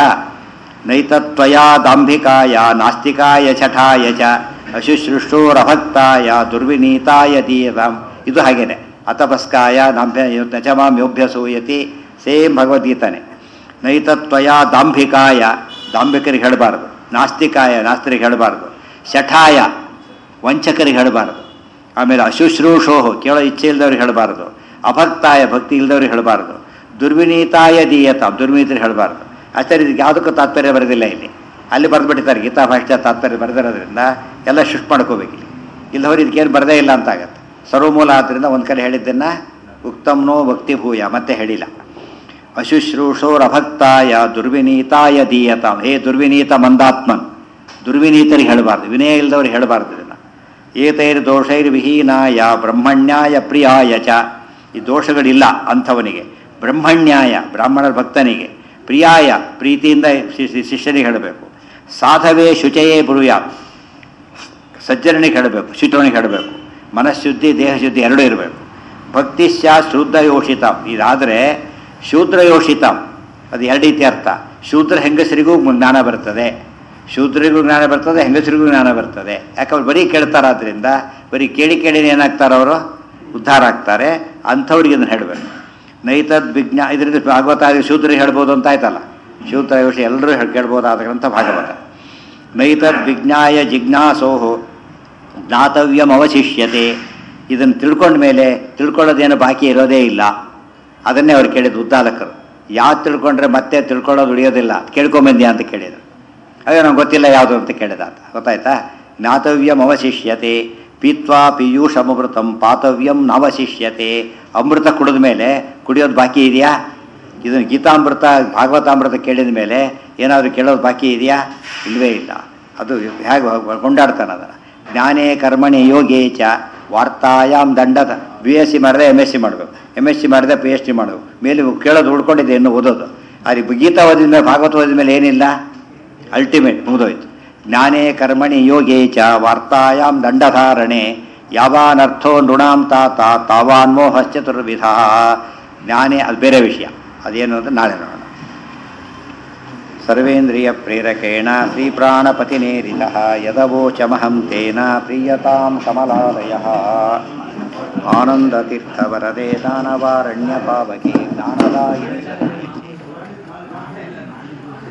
ನೈತತ್ವಯ ದಾಂಭಿಕಾಯ ನಾಸ್ತಿಕಾಯ ಚಠಾಯ ಚ ಅಶುಶ್ರುಷ್ಟೋರಭಕ್ತಾಯ ದುರ್ವಿನೀತಾಯ ದೀಯತಾಂ ಇದು ಹಾಗೇನೆ ಅತಪಸ್ಕಾಯ ನಾಭ್ಯ ನಚಮಾಂ ಯೋಭ್ಯಸೂಯತಿ ಸೇಮ್ ಭಗವದ್ಗೀತಾನೆ ನೈತತ್ವಯ ದಾಂಭಿಕಾಯ ದಾಂಭಿಕರಿಗೆ ಹೇಳಬಾರ್ದು ನಾಸ್ತಿಕಾಯ ನಾಸ್ತಿರಿಗೆ ಹೇಳಬಾರ್ದು ಶಠಾಯ ವಂಚಕರಿಗೆ ಹೇಳಬಾರ್ದು ಆಮೇಲೆ ಅಶುಶ್ರೂಷೋಹು ಕೇಳೋ ಇಚ್ಛೆ ಇಲ್ದವ್ರಿಗೆ ಹೇಳಬಾರ್ದು ಅಭಕ್ತಾಯ ಭಕ್ತಿ ಇಲ್ದವ್ರಿಗೆ ಹೇಳಬಾರ್ದು ದುರ್ವಿನೀತಾಯ ದೀಯತ ದುರ್ವಿನೀತರಿಗೆ ಹೇಳಬಾರ್ದು ಆಚಾರ್ಯ ಇದಕ್ಕೆ ಯಾವುದಕ್ಕೂ ತಾತ್ಪರ್ಯ ಬರೋದಿಲ್ಲ ಇಲ್ಲಿ ಅಲ್ಲಿ ಬರೆದ್ಬಿಟ್ಟಿದ್ದಾರೆ ಗೀತಾ ಭಾಷ್ಯ ತಾತ್ಪರ್ಯ ಬರೆದಿರೋದ್ರಿಂದ ಎಲ್ಲ ಶಿಫ್ಟ್ ಮಾಡ್ಕೋಬೇಕು ಇಲ್ಲಿ ಇಲ್ಲದವ್ರು ಇದಕ್ಕೇನು ಬರದೇ ಇಲ್ಲ ಅಂತ ಆಗತ್ತೆ ಸರ್ವಮೂಲ ಆದ್ದರಿಂದ ಒಂದು ಕಡೆ ಹೇಳಿದ್ದನ್ನು ಉಕ್ತಮ್ನೋ ಭಕ್ತಿ ಭೂಯ ಮತ್ತೆ ಹೇಳಿಲ್ಲ ಅಶುಶ್ರೂಷೋರಭಕ್ತಾಯ ದುರ್ವಿನೀತಾಯ ದೀಯತಾಂ ಹೇ ದುರ್ವಿನೀತ ಮಂದಾತ್ಮನ್ ದುರ್ವಿನೀತರಿಗೆ ಹೇಳಬಾರ್ದು ವಿನಯ ಇಲ್ಲದವ್ರಿಗೆ ಹೇಳಬಾರ್ದು ಇದನ್ನು ಏತೈರ್ ದೋಷೈರ್ ವಿಹೀನಾಯ ಬ್ರಹ್ಮಣ್ಯಾಯ ಪ್ರಿಯಾಯ ಚ ಈ ದೋಷಗಳಿಲ್ಲ ಅಂಥವನಿಗೆ ಬ್ರಹ್ಮಣ್ಯಾಯ ಬ್ರಾಹ್ಮಣರ ಭಕ್ತನಿಗೆ ಪ್ರಿಯಾಯ ಪ್ರೀತಿಯಿಂದ ಶಿ- ಶಿ- ಶಿಷ್ಯನಿಗೆ ಹೇಳಬೇಕು ಸಾಧವೇ ಶುಚಯೇ ಬ್ರೂಯ ಸಜ್ಜನಿಗೆ ಹೇಳಬೇಕು ಶುಚವನಿಗೆ ಹೇಳಬೇಕು ಮನಃಶುದ್ಧಿ ದೇಹಶುದ್ಧಿ ಎರಡೂ ಇರಬೇಕು ಭಕ್ತಿ ಸ್ಯಾ ಶೂದ್ರ ಯೋಷಿತಾಂ ಇದಾದರೆ ಶೂದ್ರ ಯೋಷಿತಾಂ ಅದು ಎರಡು ರೀತಿ ಅರ್ಥ ಶೂದ್ರ ಹೆಂಗಸರಿಗೂ ಜ್ಞಾನ ಬರ್ತದೆ ಶೂದ್ರಿಗೂ ಜ್ಞಾನ ಬರ್ತದೆ ಹೆಂಗಸರಿಗೂ ಜ್ಞಾನ ಬರ್ತದೆ ಯಾಕಂದ್ರೆ ಬರೀ ಕೇಳ್ತಾರಾದ್ರಿಂದ ಬರೀ ಕೇಳಿ ಕೇಳಿ ಏನಾಗ್ತಾರೆ ಅವರು ಉದ್ಧಾರ ಆಗ್ತಾರೆ ಅಂಥವ್ರಿಗೆ ಇದನ್ನು ಹೇಳಬೇಕು ನೈತದ್ ವಿಜ್ಞಾ ಇದರಿಂದ ಭಾಗವತ ಶೂದ್ರಿಗೆ ಹೇಳ್ಬೋದು ಅಂತ ಆಯ್ತಲ್ಲ ಶೂದ್ರ ಯೋಷಿ ಎಲ್ಲರೂ ಹೇಳ್ ಕೇಳ್ಬೋದಾದ ಗ್ರಂಥ ಭಾಗವತ ನೈತದ್ ವಿಜ್ಞಾಯ ಜಿಜ್ಞಾಸೋಹು ಜ್ಞಾತವ್ಯಂ ಅವಶಿಷ್ಯತೆ ಇದನ್ನು ತಿಳ್ಕೊಂಡ ಮೇಲೆ ತಿಳ್ಕೊಳ್ಳೋದೇನು ಬಾಕಿ ಇರೋದೇ ಇಲ್ಲ ಅದನ್ನೇ ಅವ್ರು ಕೇಳಿದ್ರು ಉದ್ದಾಲಕರು ಯಾವ್ದು ತಿಳ್ಕೊಂಡ್ರೆ ಮತ್ತೆ ತಿಳ್ಕೊಳ್ಳೋದು ಉಳಿಯೋದಿಲ್ಲ ಕೇಳ್ಕೊಂಬಂದ್ಯಾ ಅಂತ ಕೇಳಿದ್ರು ಅಯ್ಯೋ ನಂಗೆ ಗೊತ್ತಿಲ್ಲ ಯಾವುದು ಅಂತ ಕೇಳಿದ ಅಂತ ಗೊತ್ತಾಯ್ತಾ ಜ್ಞಾತವ್ಯಂ ಅವಶಿಷ್ಯತೆ ಪೀತ್ವಾ ಪೀಯೂಷಮೃತಂ ಪಾತವ್ಯಂ ನವಶಿಷ್ಯತೆ ಅಮೃತ ಕುಡಿದ ಮೇಲೆ ಕುಡಿಯೋದು ಬಾಕಿ ಇದೆಯಾ ಇದನ್ನು ಗೀತಾಮೃತ ಭಾಗವತಾಮೃತ ಕೇಳಿದ ಮೇಲೆ ಏನಾದರೂ ಕೇಳೋದು ಬಾಕಿ ಇದೆಯಾ ಇಲ್ಲವೇ ಇಲ್ಲ ಅದು ಹೇಗೆ ಕೊಂಡಾಡ್ತಾನೆ ಅದನ್ನು ಜ್ಞಾನೇ ಕರ್ಮಣಿ ಯೋಗೇ ಚ ವಾರ್ತಾಯಾಮ್ ದಂಡದ ಬಿ ಎಸ್ ಸಿ ಮಾಡಿದ್ರೆ ಎಮ್ ಎಸ್ ಸಿ ಮಾಡಬೇಕು ಎಮ್ ಎಸ್ ಸಿ ಮಾಡಿದ್ರೆ ಪಿ ಎಚ್ ಡಿ ಮಾಡಬೇಕು ಮೇಲೆ ಕೇಳೋದು ಉಳ್ಕೊಂಡಿದೆ ಇನ್ನು ಓದೋದು ಆದರೆ ಗೀತಾ ಓದಿದ ಮೇಲೆ ಭಾಗವತ ಓದಿದ ಮೇಲೆ ಏನಿಲ್ಲ ಅಲ್ಟಿಮೇಟ್ ಮುಗಿದೋಯ್ತು ಜ್ಞಾನೇ ಕರ್ಮಣಿ ಯೋಗೇ ಚ ವಾರ್ತಾಯಾಮ್ ದಂಡಧಾರಣೆ ಯಾವಾನರ್ಥೋ ನೃಣಾಂ ತಾತ ತಾವಾನ್ ಮೋಹಶ್ಚತುರ್ವಿಧ ಜ್ಞಾನೇ ಅದು ಬೇರೆ ವಿಷಯ ಅದೇನು ಅಂತ ನಾಳೆ ನೋಡೋಣ ಸರ್ವೇಂದ್ರಿಯ ಪ್ರೇರಕೇಣ ಶ್ರೀಪ್ರಾಣಪತಿನೇರಿತ ಯದವೋಚಮಹಂ ತೇನ ಪ್ರೀಯತಾಂ ಕಮಲಾಲಯ ಆನಂದತೀರ್ಥವರದೆ ದಾನವಾರಣ್ಯ ಪಾವಕಿ ಜ್ಞಾನದಾಯಿನಿ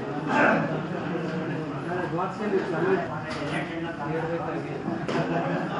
ವಾಟ್ಸಲ್ಲಿ